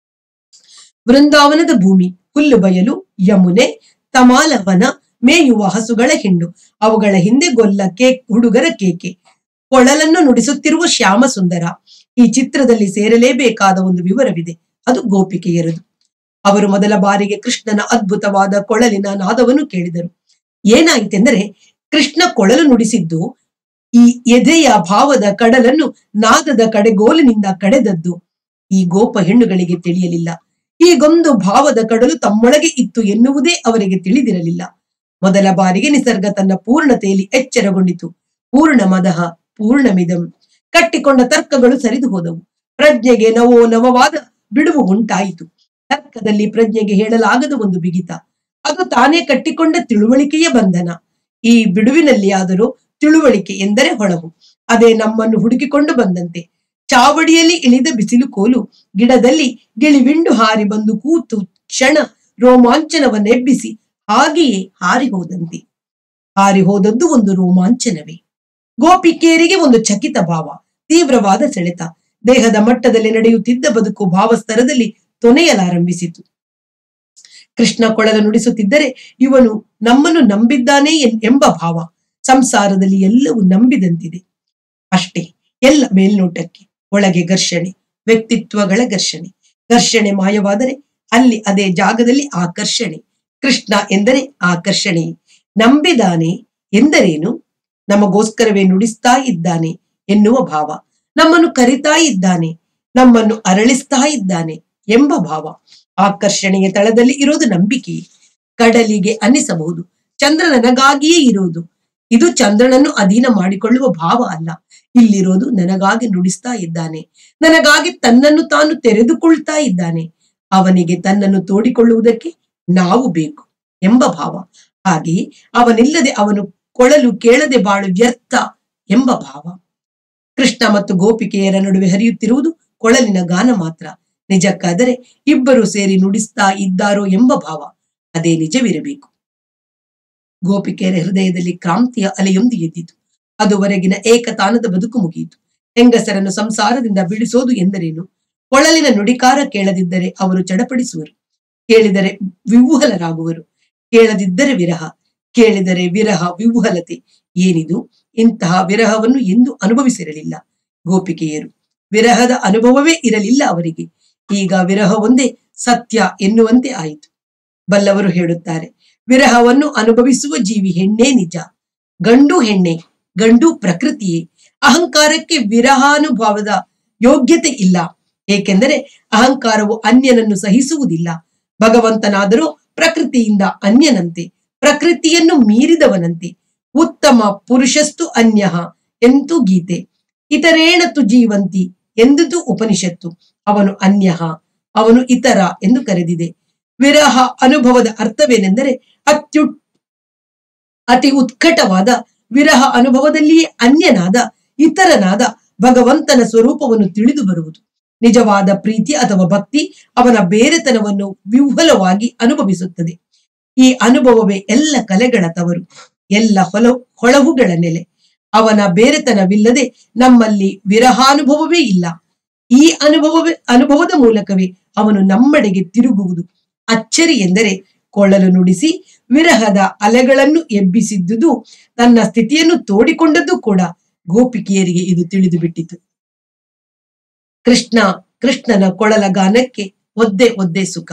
Speaker 1: ವೃಂದಾವನದ ಭೂಮಿ ಹುಲ್ಲು ಬಯಲು ಯಮುನೆ ತಮಾಲವನ ಮೇಯುವ ಹಸುಗಳ ಹಿಂಡು ಅವುಗಳ ಹಿಂದೆ ಗೊಲ್ಲ ಕೇಕ್ ಹುಡುಗರ ಕೇಕೆ ಕೊಳಲನ್ನು ನುಡಿಸುತ್ತಿರುವ ಶ್ಯಾಮ ಸುಂದರ ಈ ಚಿತ್ರದಲ್ಲಿ ಸೇರಲೇಬೇಕಾದ ಒಂದು ವಿವರವಿದೆ ಅದು ಗೋಪಿಕೆಯರದು ಅವರು ಮೊದಲ ಬಾರಿಗೆ ಕೃಷ್ಣನ ಅದ್ಭುತವಾದ ಕೊಳಲಿನ ನಾದವನ್ನು ಕೇಳಿದರು ಏನಾಯಿತೆಂದರೆ ಕೃಷ್ಣ ಕೊಳಲು ನುಡಿಸಿದ್ದು ಈ ಎದೆಯ ಭಾವದ ಕಡಲನ್ನು ನಾದದ ಕಡೆಗೋಲಿನಿಂದ ಕಡೆದದ್ದು ಈ ಗೋಪ ಹೆಣ್ಣುಗಳಿಗೆ ತಿಳಿಯಲಿಲ್ಲ ಹೀಗೊಂದು ಭಾವದ ಕಡಲು ತಮ್ಮೊಳಗೆ ಇತ್ತು ಎನ್ನುವುದೇ ಅವರಿಗೆ ತಿಳಿದಿರಲಿಲ್ಲ ಮೊದಲ ಬಾರಿಗೆ ನಿಸರ್ಗ ತನ್ನ ಪೂರ್ಣತೆಯಲ್ಲಿ ಎಚ್ಚರಗೊಂಡಿತು ಪೂರ್ಣ ಮದಹ ಪೂರ್ಣಮಿದಂ ಕಟ್ಟಿಕೊಂಡ ತರ್ಕಗಳು ಸರಿದು ಹೋದವು ಪ್ರಜ್ಞೆಗೆ ನವೋ ನವವಾದ ಬಿಡುವು ಉಂಟಾಯಿತು ತರ್ಕದಲ್ಲಿ ಪ್ರಜ್ಞೆಗೆ ಹೇಳಲಾಗದ ಒಂದು ಬಿಗಿತ ಅದು ತಾನೇ ಕಟ್ಟಿಕೊಂಡ ತಿಳುವಳಿಕೆಯ ಬಂಧನ ಈ ಬಿಡುವಿನಲ್ಲಿ ಆದರೂ ತಿಳುವಳಿಕೆ ಎಂದರೆ ಹೊಳಹು ಅದೇ ನಮ್ಮನ್ನು ಹುಡುಕಿಕೊಂಡು ಬಂದಂತೆ ಚಾವಡಿಯಲ್ಲಿ ಇಳಿದ ಬಿಸಿಲು ಕೋಲು ಗಿಡದಲ್ಲಿ ಗಿಳಿವಿಂಡು ಹಾರಿ ಬಂದು ಕೂತು ಕ್ಷಣ ರೋಮಾಂಚನವನ್ನೆಬ್ಬಿಸಿ ಹಾಗೆಯೇ ಹಾರಿ ಹೋದಂತೆ ಹಾರಿ ಹೋದದ್ದು ಒಂದು ರೋಮಾಂಚನವೇ ಗೋಪಿಕೆಯರಿಗೆ ಒಂದು ಚಕಿತ ಭಾವ ತೀವ್ರವಾದ ಸೆಳೆತ ದೇಹದ ಮಟ್ಟದಲ್ಲಿ ನಡೆಯುತ್ತಿದ್ದ ಬದುಕು ಭಾವಸ್ತರದಲ್ಲಿ ತೊನೆಯಲಾರಂಭಿಸಿತು ಕೃಷ್ಣ ಕೊಳಲು ನುಡಿಸುತ್ತಿದ್ದರೆ ಇವನು ನಮ್ಮನ್ನು ನಂಬಿದ್ದಾನೆ ಎನ್- ಎಂಬ ಭಾವ ಸಂಸಾರದಲ್ಲಿ ಎಲ್ಲವೂ ನಂಬಿದಂತಿದೆ ಅಷ್ಟೇ ಎಲ್ಲ ಮೇಲ್ನೋಟಕ್ಕೆ ಒಳಗೆ ಘರ್ಷಣೆ ವ್ಯಕ್ತಿತ್ವಗಳ ಘರ್ಷಣೆ ಘರ್ಷಣೆ ಮಾಯವಾದರೆ ಅಲ್ಲಿ ಅದೇ ಜಾಗದಲ್ಲಿ ಆಕರ್ಷಣೆ ಕೃಷ್ಣ ಎಂದರೆ ಆಕರ್ಷಣೆ ನಂಬಿದಾನೆ ಎಂದರೇನು ನಮಗೋಸ್ಕರವೇ ನುಡಿಸ್ತಾ ಇದ್ದಾನೆ ಎನ್ನುವ ಭಾವ ನಮ್ಮನ್ನು ಕರಿತಾ ಇದ್ದಾನೆ ನಮ್ಮನ್ನು ಅರಳಿಸ್ತಾ ಇದ್ದಾನೆ ಎಂಬ ಭಾವ ಆಕರ್ಷಣೆಯ ತಳದಲ್ಲಿ ಇರೋದು ನಂಬಿಕೆ ಕಡಲಿಗೆ ಅನ್ನಿಸಬಹುದು ಚಂದ್ರ ನನಗಾಗಿಯೇ ಇರುವುದು ಇದು ಚಂದ್ರನನ್ನು ಅಧೀನ ಮಾಡಿಕೊಳ್ಳುವ ಭಾವ ಅಲ್ಲ ಇಲ್ಲಿರೋದು ನನಗಾಗಿ ನುಡಿಸ್ತಾ ಇದ್ದಾನೆ ನನಗಾಗಿ ತನ್ನನ್ನು ತಾನು ತೆರೆದುಕೊಳ್ತಾ ಇದ್ದಾನೆ ಅವನಿಗೆ ತನ್ನನ್ನು ತೋಡಿಕೊಳ್ಳುವುದಕ್ಕೆ ನಾವು ಬೇಕು ಎಂಬ ಭಾವ ಹಾಗೆಯೇ ಅವನಿಲ್ಲದೆ ಅವನು ಕೊಳಲು ಕೇಳದೆ ಬಾಳು ವ್ಯರ್ಥ ಎಂಬ ಭಾವ ಕೃಷ್ಣ ಮತ್ತು ಗೋಪಿಕೆಯರ ನಡುವೆ ಹರಿಯುತ್ತಿರುವುದು ಕೊಳಲಿನ ಗಾನ ಮಾತ್ರ ನಿಜಕ್ಕಾದರೆ ಇಬ್ಬರು ಸೇರಿ ನುಡಿಸ್ತಾ ಇದ್ದಾರೋ ಎಂಬ ಭಾವ ಅದೇ ನಿಜವಿರಬೇಕು ಗೋಪಿಕೆಯರ ಹೃದಯದಲ್ಲಿ ಕ್ರಾಂತಿಯ ಅಲೆಯೊಂದು ಎದ್ದಿತು ಅದುವರೆಗಿನ ಏಕತಾನದ ಬದುಕು ಮುಗಿಯಿತು ಹೆಂಗಸರನ್ನು ಸಂಸಾರದಿಂದ ಬಿಡಿಸೋದು ಎಂದರೇನು ಕೊಳಲಿನ ನುಡಿಕಾರ ಕೇಳದಿದ್ದರೆ ಅವರು ಚಡಪಡಿಸುವರು ಕೇಳಿದರೆ ವಿವ್ವಲರಾಗುವರು ಕೇಳದಿದ್ದರೆ ವಿರಹ ಕೇಳಿದರೆ ವಿರಹ ವಿವ್ವಲತೆ ಏನಿದು ಇಂತಹ ವಿರಹವನ್ನು ಎಂದು ಅನುಭವಿಸಿರಲಿಲ್ಲ ಗೋಪಿಕೆಯರು ವಿರಹದ ಅನುಭವವೇ ಇರಲಿಲ್ಲ ಅವರಿಗೆ ಈಗ ವಿರಹ ಒಂದೇ ಸತ್ಯ ಎನ್ನುವಂತೆ ಆಯಿತು ಬಲ್ಲವರು ಹೇಳುತ್ತಾರೆ ವಿರಹವನ್ನು ಅನುಭವಿಸುವ ಜೀವಿ ಹೆಣ್ಣೇ ನಿಜ ಗಂಡು ಹೆಣ್ಣೆ ಗಂಡು ಪ್ರಕೃತಿಯೇ ಅಹಂಕಾರಕ್ಕೆ ವಿರಹಾನುಭವದ ಯೋಗ್ಯತೆ ಇಲ್ಲ ಏಕೆಂದರೆ ಅಹಂಕಾರವು ಅನ್ಯನನ್ನು ಸಹಿಸುವುದಿಲ್ಲ ಭಗವಂತನಾದರೂ ಪ್ರಕೃತಿಯಿಂದ ಅನ್ಯನಂತೆ ಪ್ರಕೃತಿಯನ್ನು ಮೀರಿದವನಂತೆ ಉತ್ತಮ ಪುರುಷಸ್ತು ಅನ್ಯ ಎಂತೂ ಗೀತೆ ಇತರೇಣತು ಜೀವಂತಿ ಎಂದುದು ಉಪನಿಷತ್ತು ಅವನು ಅನ್ಯ ಅವನು ಇತರ ಎಂದು ಕರೆದಿದೆ ವಿರಹ ಅನುಭವದ ಅರ್ಥವೇನೆಂದರೆ ಅತ್ಯು ಅತಿ ಉತ್ಕಟವಾದ ವಿರಹ ಅನುಭವದಲ್ಲಿಯೇ ಅನ್ಯನಾದ ಇತರನಾದ ಭಗವಂತನ ಸ್ವರೂಪವನ್ನು ತಿಳಿದು ಬರುವುದು ನಿಜವಾದ ಪ್ರೀತಿ ಅಥವಾ ಭಕ್ತಿ ಅವನ ಬೇರೆತನವನ್ನು ವಿಹ್ವಲವಾಗಿ ಅನುಭವಿಸುತ್ತದೆ ಈ ಅನುಭವವೇ ಎಲ್ಲ ಕಲೆಗಳ ತವರು ಎಲ್ಲ ಹೊಲ ಹೊಳಹುಗಳ ನೆಲೆ ಅವನ ಬೇರೆತನವಿಲ್ಲದೆ ನಮ್ಮಲ್ಲಿ ವಿರಹಾನುಭವವೇ ಇಲ್ಲ ಈ ಅನುಭವವೇ ಅನುಭವದ ಮೂಲಕವೇ ಅವನು ನಮ್ಮೆಡೆಗೆ ತಿರುಗುವುದು ಅಚ್ಚರಿ ಎಂದರೆ ಕೊಳ್ಳಲು ನುಡಿಸಿ ವಿರಹದ ಅಲೆಗಳನ್ನು ಎಬ್ಬಿಸಿದ್ದುದು ತನ್ನ ಸ್ಥಿತಿಯನ್ನು ತೋಡಿಕೊಂಡದ್ದು ಕೂಡ ಗೋಪಿಕೆಯರಿಗೆ ಇದು ತಿಳಿದು ಬಿಟ್ಟಿತು ಕೃಷ್ಣ ಕೃಷ್ಣನ ಕೊಳಲ ಗಾನಕ್ಕೆ ಒದ್ದೆ ಒದ್ದೆ ಸುಖ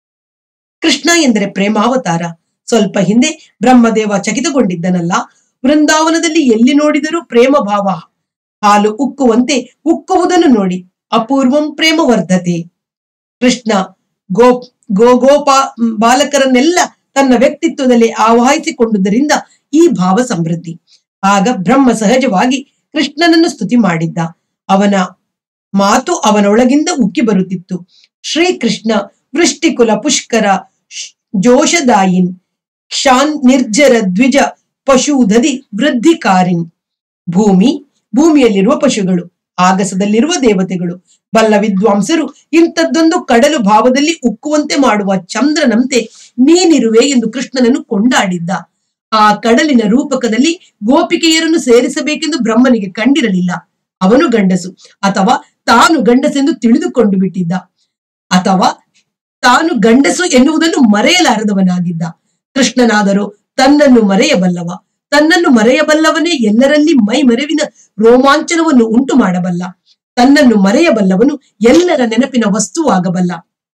Speaker 1: ಕೃಷ್ಣ ಎಂದರೆ ಪ್ರೇಮಾವತಾರ ಸ್ವಲ್ಪ ಹಿಂದೆ ಬ್ರಹ್ಮದೇವ ಚಕಿತಗೊಂಡಿದ್ದನಲ್ಲ ವೃಂದಾವನದಲ್ಲಿ ಎಲ್ಲಿ ನೋಡಿದರೂ ಪ್ರೇಮ ಭಾವ ಹಾಲು ಉಕ್ಕುವಂತೆ ಉಕ್ಕುವುದನ್ನು ನೋಡಿ ಅಪೂರ್ವಂ ಪ್ರೇಮ ವರ್ಧತೆ ಕೃಷ್ಣ ಗೋ ಗೋಗೋಪ ಬಾಲಕರನ್ನೆಲ್ಲ ತನ್ನ ವ್ಯಕ್ತಿತ್ವದಲ್ಲಿ ಆವಾಹಿಸಿಕೊಂಡುದರಿಂದ ಈ ಭಾವ ಸಮೃದ್ಧಿ ಆಗ ಬ್ರಹ್ಮ ಸಹಜವಾಗಿ ಕೃಷ್ಣನನ್ನು ಸ್ತುತಿ ಮಾಡಿದ್ದ ಅವನ ಮಾತು ಅವನೊಳಗಿಂದ ಉಕ್ಕಿ ಬರುತ್ತಿತ್ತು ಶ್ರೀಕೃಷ್ಣ ವೃಷ್ಟಿಕುಲ ಪುಷ್ಕರ ಶ್- ಜೋಶದಾಯಿನ್ ಕ್ಷಾನ್ ನಿರ್ಜರ ದ್ವಿಜ ಪಶುಧದಿ ವೃದ್ಧಿಕಾರಿನ್ ಭೂಮಿ ಭೂಮಿಯಲ್ಲಿರುವ ಪಶುಗಳು ಆಗಸದಲ್ಲಿರುವ ದೇವತೆಗಳು ಬಲ್ಲ ವಿದ್ವಾಂಸರು ಇಂಥದ್ದೊಂದು ಕಡಲು ಭಾವದಲ್ಲಿ ಉಕ್ಕುವಂತೆ ಮಾಡುವ ಚಂದ್ರನಂತೆ ನೀನಿರುವೆ ಎಂದು ಕೃಷ್ಣನನ್ನು ಕೊಂಡಾಡಿದ್ದ ಆ ಕಡಲಿನ ರೂಪಕದಲ್ಲಿ ಗೋಪಿಕೆಯರನ್ನು ಸೇರಿಸಬೇಕೆಂದು ಬ್ರಹ್ಮನಿಗೆ ಕಂಡಿರಲಿಲ್ಲ ಅವನು ಗಂಡಸು ಅಥವಾ ತಾನು ಗಂಡಸೆಂದು ತಿಳಿದುಕೊಂಡು ಬಿಟ್ಟಿದ್ದ ಅಥವಾ ತಾನು ಗಂಡಸು ಎನ್ನುವುದನ್ನು ಮರೆಯಲಾರದವನಾಗಿದ್ದ ಕೃಷ್ಣನಾದರೂ ತನ್ನನ್ನು ಮರೆಯಬಲ್ಲವ ತನ್ನನ್ನು ಮರೆಯಬಲ್ಲವನೇ ಎಲ್ಲರಲ್ಲಿ ಮೈ ಮರೆವಿನ ರೋಮಾಂಚನವನ್ನು ಉಂಟು ಮಾಡಬಲ್ಲ ತನ್ನನ್ನು ಮರೆಯಬಲ್ಲವನು ಎಲ್ಲರ ನೆನಪಿನ ವಸ್ತುವಾಗಬಲ್ಲ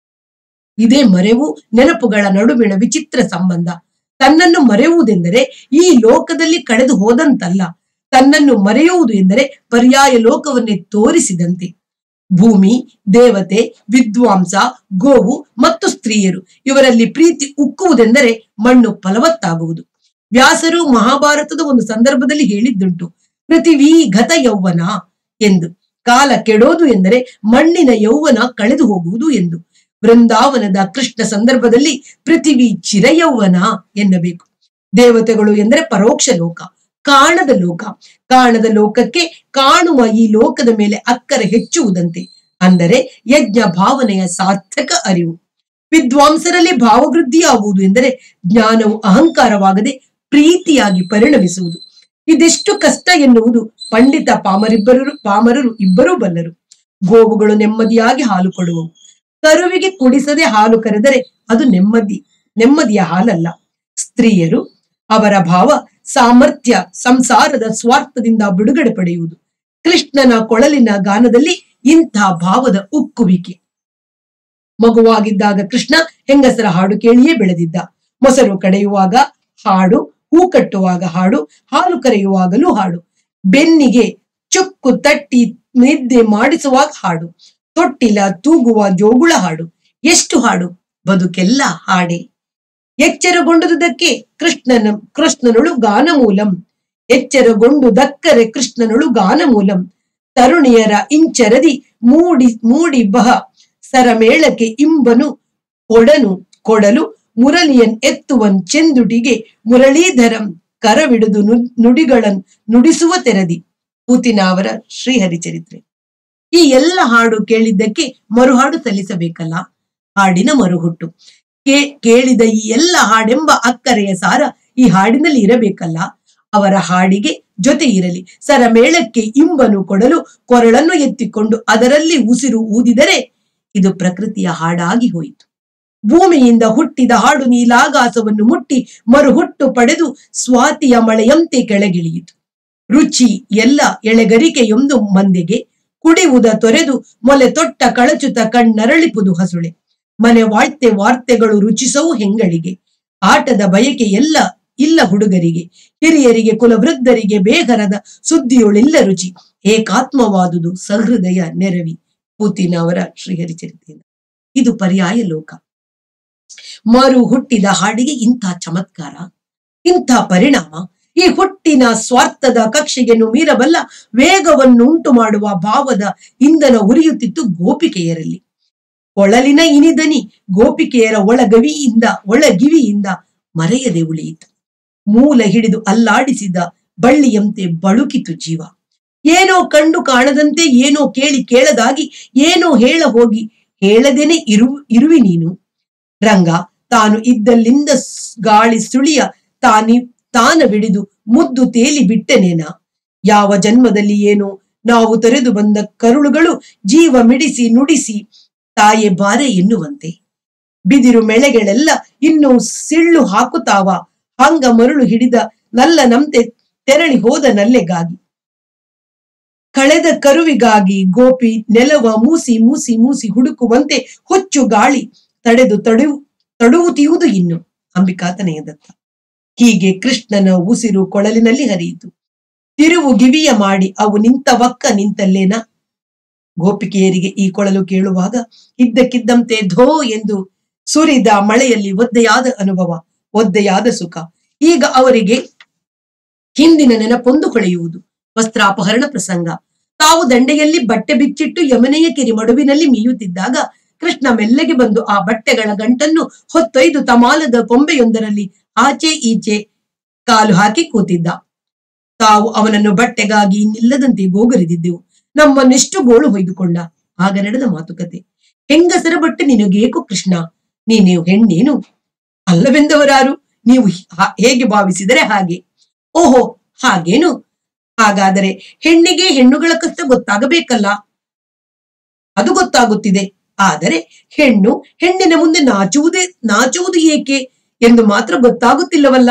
Speaker 1: ಇದೇ ಮರೆವು ನೆನಪುಗಳ ನಡುವಿನ ವಿಚಿತ್ರ ಸಂಬಂಧ ತನ್ನನ್ನು ಮರೆಯುವುದೆಂದರೆ ಈ ಲೋಕದಲ್ಲಿ ಕಳೆದು ಹೋದಂತಲ್ಲ ತನ್ನನ್ನು ಮರೆಯುವುದು ಎಂದರೆ ಪರ್ಯಾಯ ಲೋಕವನ್ನೇ ತೋರಿಸಿದಂತೆ ಭೂಮಿ ದೇವತೆ ವಿದ್ವಾಂಸ ಗೋವು ಮತ್ತು ಸ್ತ್ರೀಯರು ಇವರಲ್ಲಿ ಪ್ರೀತಿ ಉಕ್ಕುವುದೆಂದರೆ ಮಣ್ಣು ಫಲವತ್ತಾಗುವುದು ವ್ಯಾಸರು ಮಹಾಭಾರತದ ಒಂದು ಸಂದರ್ಭದಲ್ಲಿ ಹೇಳಿದ್ದುಂಟು ಪೃಥಿವೀ ಗತ ಯೌವನ ಎಂದು ಕಾಲ ಕೆಡೋದು ಎಂದರೆ ಮಣ್ಣಿನ ಯೌವನ ಕಳೆದು ಹೋಗುವುದು ಎಂದು ವೃಂದಾವನದ ಕೃಷ್ಣ ಸಂದರ್ಭದಲ್ಲಿ ಪೃಥಿವಿ ಚಿರಯೌವನ ಎನ್ನಬೇಕು ದೇವತೆಗಳು ಎಂದರೆ ಪರೋಕ್ಷ ಲೋಕ ಕಾಣದ ಲೋಕ ಕಾಣದ ಲೋಕಕ್ಕೆ ಕಾಣುವ ಈ ಲೋಕದ ಮೇಲೆ ಅಕ್ಕರೆ ಹೆಚ್ಚುವುದಂತೆ ಅಂದರೆ ಯಜ್ಞ ಭಾವನೆಯ ಸಾರ್ಥಕ ಅರಿವು ವಿದ್ವಾಂಸರಲ್ಲಿ ಭಾವವೃದ್ಧಿಯಾಗುವುದು ಎಂದರೆ ಜ್ಞಾನವು ಅಹಂಕಾರವಾಗದೆ ಪ್ರೀತಿಯಾಗಿ ಪರಿಣಮಿಸುವುದು ಇದೆಷ್ಟು ಕಷ್ಟ ಎನ್ನುವುದು ಪಂಡಿತ ಪಾಮರಿಬ್ಬರು ಪಾಮರರು ಇಬ್ಬರೂ ಬಲ್ಲರು ಗೋವುಗಳು ನೆಮ್ಮದಿಯಾಗಿ ಹಾಲು ಕೊಡುವವು ಕರುವಿಗೆ ಕುಡಿಸದೆ ಹಾಲು ಕರೆದರೆ ಅದು ನೆಮ್ಮದಿ ನೆಮ್ಮದಿಯ ಹಾಲಲ್ಲ ಸ್ತ್ರೀಯರು ಅವರ ಭಾವ ಸಾಮರ್ಥ್ಯ ಸಂಸಾರದ ಸ್ವಾರ್ಥದಿಂದ ಬಿಡುಗಡೆ ಪಡೆಯುವುದು ಕೃಷ್ಣನ ಕೊಳಲಿನ ಗಾನದಲ್ಲಿ ಇಂಥ ಭಾವದ ಉಕ್ಕುವಿಕೆ ಮಗುವಾಗಿದ್ದಾಗ ಕೃಷ್ಣ ಹೆಂಗಸರ ಹಾಡು ಕೇಳಿಯೇ ಬೆಳೆದಿದ್ದ ಮೊಸರು ಕಡೆಯುವಾಗ ಹಾಡು ಹೂ ಕಟ್ಟುವಾಗ ಹಾಡು ಹಾಲು ಕರೆಯುವಾಗಲೂ ಹಾಡು ಬೆನ್ನಿಗೆ ಚುಕ್ಕು ತಟ್ಟಿ ನಿದ್ದೆ ಮಾಡಿಸುವಾಗ ಹಾಡು ತೊಟ್ಟಿಲ ತೂಗುವ ಜೋಗುಳ ಹಾಡು ಎಷ್ಟು ಹಾಡು ಬದುಕೆಲ್ಲ ಹಾಡೆ ಎಚ್ಚರಗೊಂಡದುದಕ್ಕೆ ಕೃಷ್ಣನ ಕೃಷ್ಣನಳು ಗಾನಮೂಲಂ ಎಚ್ಚರಗೊಂಡು ದಕ್ಕರೆ ಕೃಷ್ಣನಳು ಗಾನ ಮೂಲಂ ತರುಣಿಯರ ಇಂಚರದಿ ಮೂಡಿ ಮೂಡಿ ಬಹ ಸರಮೇಳಕ್ಕೆ ಇಂಬನು ಕೊಡನು ಕೊಡಲು ಮುರಳಿಯನ್ ಎತ್ತುವನ್ ಚೆಂದುಟಿಗೆ ಮುರಳೀಧರಂ ಕರವಿಡುದು ನು- ನುಡಿಗಳನ್ ನುಡಿಸುವ ತೆರದಿ ಪೂತಿನ ಅವರ ಶ್ರೀಹರಿ ಚರಿತ್ರೆ ಈ ಎಲ್ಲ ಹಾಡು ಕೇಳಿದ್ದಕ್ಕೆ ಮರುಹಾಡು ಸಲ್ಲಿಸಬೇಕಲ್ಲ ಹಾಡಿನ ಮರುಹುಟ್ಟು ಕೇ ಕೇಳಿದ ಈ ಎಲ್ಲ ಹಾಡೆಂಬ ಅಕ್ಕರೆಯ ಸಾರ ಈ ಹಾಡಿನಲ್ಲಿ ಇರಬೇಕಲ್ಲ ಅವರ ಹಾಡಿಗೆ ಜೊತೆ ಇರಲಿ ಸರಮೇಳಕ್ಕೆ ಇಂಬನು ಕೊಡಲು ಕೊರಳನ್ನು ಎತ್ತಿಕೊಂಡು ಅದರಲ್ಲಿ ಉಸಿರು ಊದಿದರೆ ಇದು ಪ್ರಕೃತಿಯ ಹಾಡಾಗಿ ಹೋಯಿತು ಭೂಮಿಯಿಂದ ಹುಟ್ಟಿದ ಹಾಡು ನೀಲಾಗಾಸವನ್ನು ಮುಟ್ಟಿ ಮರುಹುಟ್ಟು ಪಡೆದು ಸ್ವಾತಿಯ ಮಳೆಯಂತೆ ಕೆಳಗಿಳಿಯಿತು ರುಚಿ ಎಲ್ಲ ಎಳೆಗರಿಕೆಯೊಂದು ಮಂದೆಗೆ ಕುಡಿಯುವುದ ತೊರೆದು ಮೊಲೆ ತೊಟ್ಟ ಕಳಚುತ ಕಣ್ಣರಳಿಪುದು ಹಸುಳೆ ಮನೆ ವಾಳ್ತೆ ವಾರ್ತೆಗಳು ರುಚಿಸವು ಹೆಂಗಳಿಗೆ ಆಟದ ಬಯಕೆ ಎಲ್ಲ ಇಲ್ಲ ಹುಡುಗರಿಗೆ ಹಿರಿಯರಿಗೆ ಕುಲವೃದ್ಧರಿಗೆ ಬೇಗರದ ಸುದ್ದಿಯೊಳಿಲ್ಲ ರುಚಿ ಏಕಾತ್ಮವಾದುದು ಸಹೃದಯ ನೆರವಿ ಪೂತಿನ ಅವರ ಶ್ರೀಹರಿ ಚರಿತ್ರೆಯಿಂದ ಇದು ಪರ್ಯಾಯ ಲೋಕ ಮರು ಹುಟ್ಟಿದ ಹಾಡಿಗೆ ಇಂಥ ಚಮತ್ಕಾರ ಇಂಥ ಪರಿಣಾಮ ಈ ಹುಟ್ಟಿನ ಸ್ವಾರ್ಥದ ಕಕ್ಷೆಯನ್ನು ಮೀರಬಲ್ಲ ವೇಗವನ್ನು ಉಂಟು ಮಾಡುವ ಭಾವದ ಇಂಧನ ಉರಿಯುತ್ತಿತ್ತು ಗೋಪಿಕೆಯರಲ್ಲಿ ಕೊಳಲಿನ ಇನಿದನಿ ಗೋಪಿಕೆಯರ ಒಳಗವಿಯಿಂದ ಒಳಗಿವಿಯಿಂದ ಮರೆಯದೆ ಉಳಿಯಿತು ಮೂಲ ಹಿಡಿದು ಅಲ್ಲಾಡಿಸಿದ ಬಳ್ಳಿಯಂತೆ ಬಳುಕಿತು ಜೀವ ಏನೋ ಕಂಡು ಕಾಣದಂತೆ ಏನೋ ಕೇಳಿ ಕೇಳದಾಗಿ ಏನೋ ಹೇಳ ಹೋಗಿ ಹೇಳದೇನೆ ಇರು ಇರುವಿ ನೀನು ರಂಗ ತಾನು ಇದ್ದಲ್ಲಿಂದ ಸ್- ಗಾಳಿ ಸುಳಿಯ ತಾನಿ ತಾನ ಬಿಡಿದು ಮುದ್ದು ತೇಲಿ ಬಿಟ್ಟನೇನ ಯಾವ ಜನ್ಮದಲ್ಲಿ ಏನೋ ನಾವು ತೊರೆದು ಬಂದ ಕರುಳುಗಳು ಜೀವ ಮಿಡಿಸಿ ನುಡಿಸಿ ತಾಯೆ ಬಾರೆ ಎನ್ನುವಂತೆ ಬಿದಿರು ಮೆಳೆಗಳೆಲ್ಲ ಇನ್ನು ಸಿಳ್ಳು ಹಾಕುತ್ತಾವ ಹಂಗ ಮರುಳು ಹಿಡಿದ ನಲ್ಲ ನಂತೆ ತೆರಳಿ ಹೋದ ನಲ್ಲೆಗಾಗಿ ಕಳೆದ ಕರುವಿಗಾಗಿ ಗೋಪಿ ನೆಲವ ಮೂಸಿ ಮೂಸಿ ಮೂಸಿ ಹುಡುಕುವಂತೆ ಹುಚ್ಚು ಗಾಳಿ ತಡೆದು ತಡೆವು ತಡುವುತಿಯುವುದು ಇನ್ನು ಅಂಬಿಕಾತನೆಯ ದತ್ತ ಹೀಗೆ ಕೃಷ್ಣನ ಉಸಿರು ಕೊಳಲಿನಲ್ಲಿ ಹರಿಯಿತು ತಿರುವು ಗಿವಿಯ ಮಾಡಿ ಅವು ನಿಂತವಕ್ಕ ನಿಂತಲ್ಲೇನ ಗೋಪಿಕೆಯರಿಗೆ ಈ ಕೊಳಲು ಕೇಳುವಾಗ ಇದ್ದಕ್ಕಿದ್ದಂತೆ ಧೋ ಎಂದು ಸುರಿದ ಮಳೆಯಲ್ಲಿ ಒದ್ದೆಯಾದ ಅನುಭವ ಒದ್ದೆಯಾದ ಸುಖ ಈಗ ಅವರಿಗೆ ಹಿಂದಿನ ನೆನಪೊಂದು ಹೊಳೆಯುವುದು ವಸ್ತ್ರಾಪಹರಣ ಪ್ರಸಂಗ ತಾವು ದಂಡೆಯಲ್ಲಿ ಬಟ್ಟೆ ಬಿಚ್ಚಿಟ್ಟು ಯಮನೆಯ ಕಿರಿ ಮಡುವಿನಲ್ಲಿ ಮೀಯುತ್ತಿದ್ದಾಗ ಕೃಷ್ಣ ಮೆಲ್ಲಗೆ ಬಂದು ಆ ಬಟ್ಟೆಗಳ ಗಂಟನ್ನು ಹೊತ್ತೊಯ್ದು ತಮಾಲದ ಕೊಂಬೆಯೊಂದರಲ್ಲಿ ಆಚೆ ಈಚೆ ಕಾಲು ಹಾಕಿ ಕೂತಿದ್ದ ತಾವು ಅವನನ್ನು ಬಟ್ಟೆಗಾಗಿ ನಿಲ್ಲದಂತೆ ಗೋಗರಿದಿದ್ದೆವು ನಮ್ಮನ್ನೆಷ್ಟು ಗೋಳು ಹೊಯ್ದುಕೊಂಡ ಆಗ ನಡೆದ ಮಾತುಕತೆ ಹೆಂಗಸರ ಬಟ್ಟೆ ನಿನಗೇಕು ಕೃಷ್ಣ ನೀನು ಹೆಣ್ಣೇನು ಅಲ್ಲವೆಂದವರಾರು ನೀವು ಹಾ- ಹೇಗೆ ಭಾವಿಸಿದರೆ ಹಾಗೆ ಓಹೋ ಹಾಗೇನು ಹಾಗಾದರೆ ಹೆಣ್ಣಿಗೆ ಹೆಣ್ಣುಗಳ ಕಷ್ಟ ಗೊತ್ತಾಗಬೇಕಲ್ಲ ಅದು ಗೊತ್ತಾಗುತ್ತಿದೆ ಆದರೆ ಹೆಣ್ಣು ಹೆಣ್ಣಿನ ಮುಂದೆ ನಾಚುವುದೇ ನಾಚುವುದು ಏಕೆ ಎಂದು ಮಾತ್ರ ಗೊತ್ತಾಗುತ್ತಿಲ್ಲವಲ್ಲ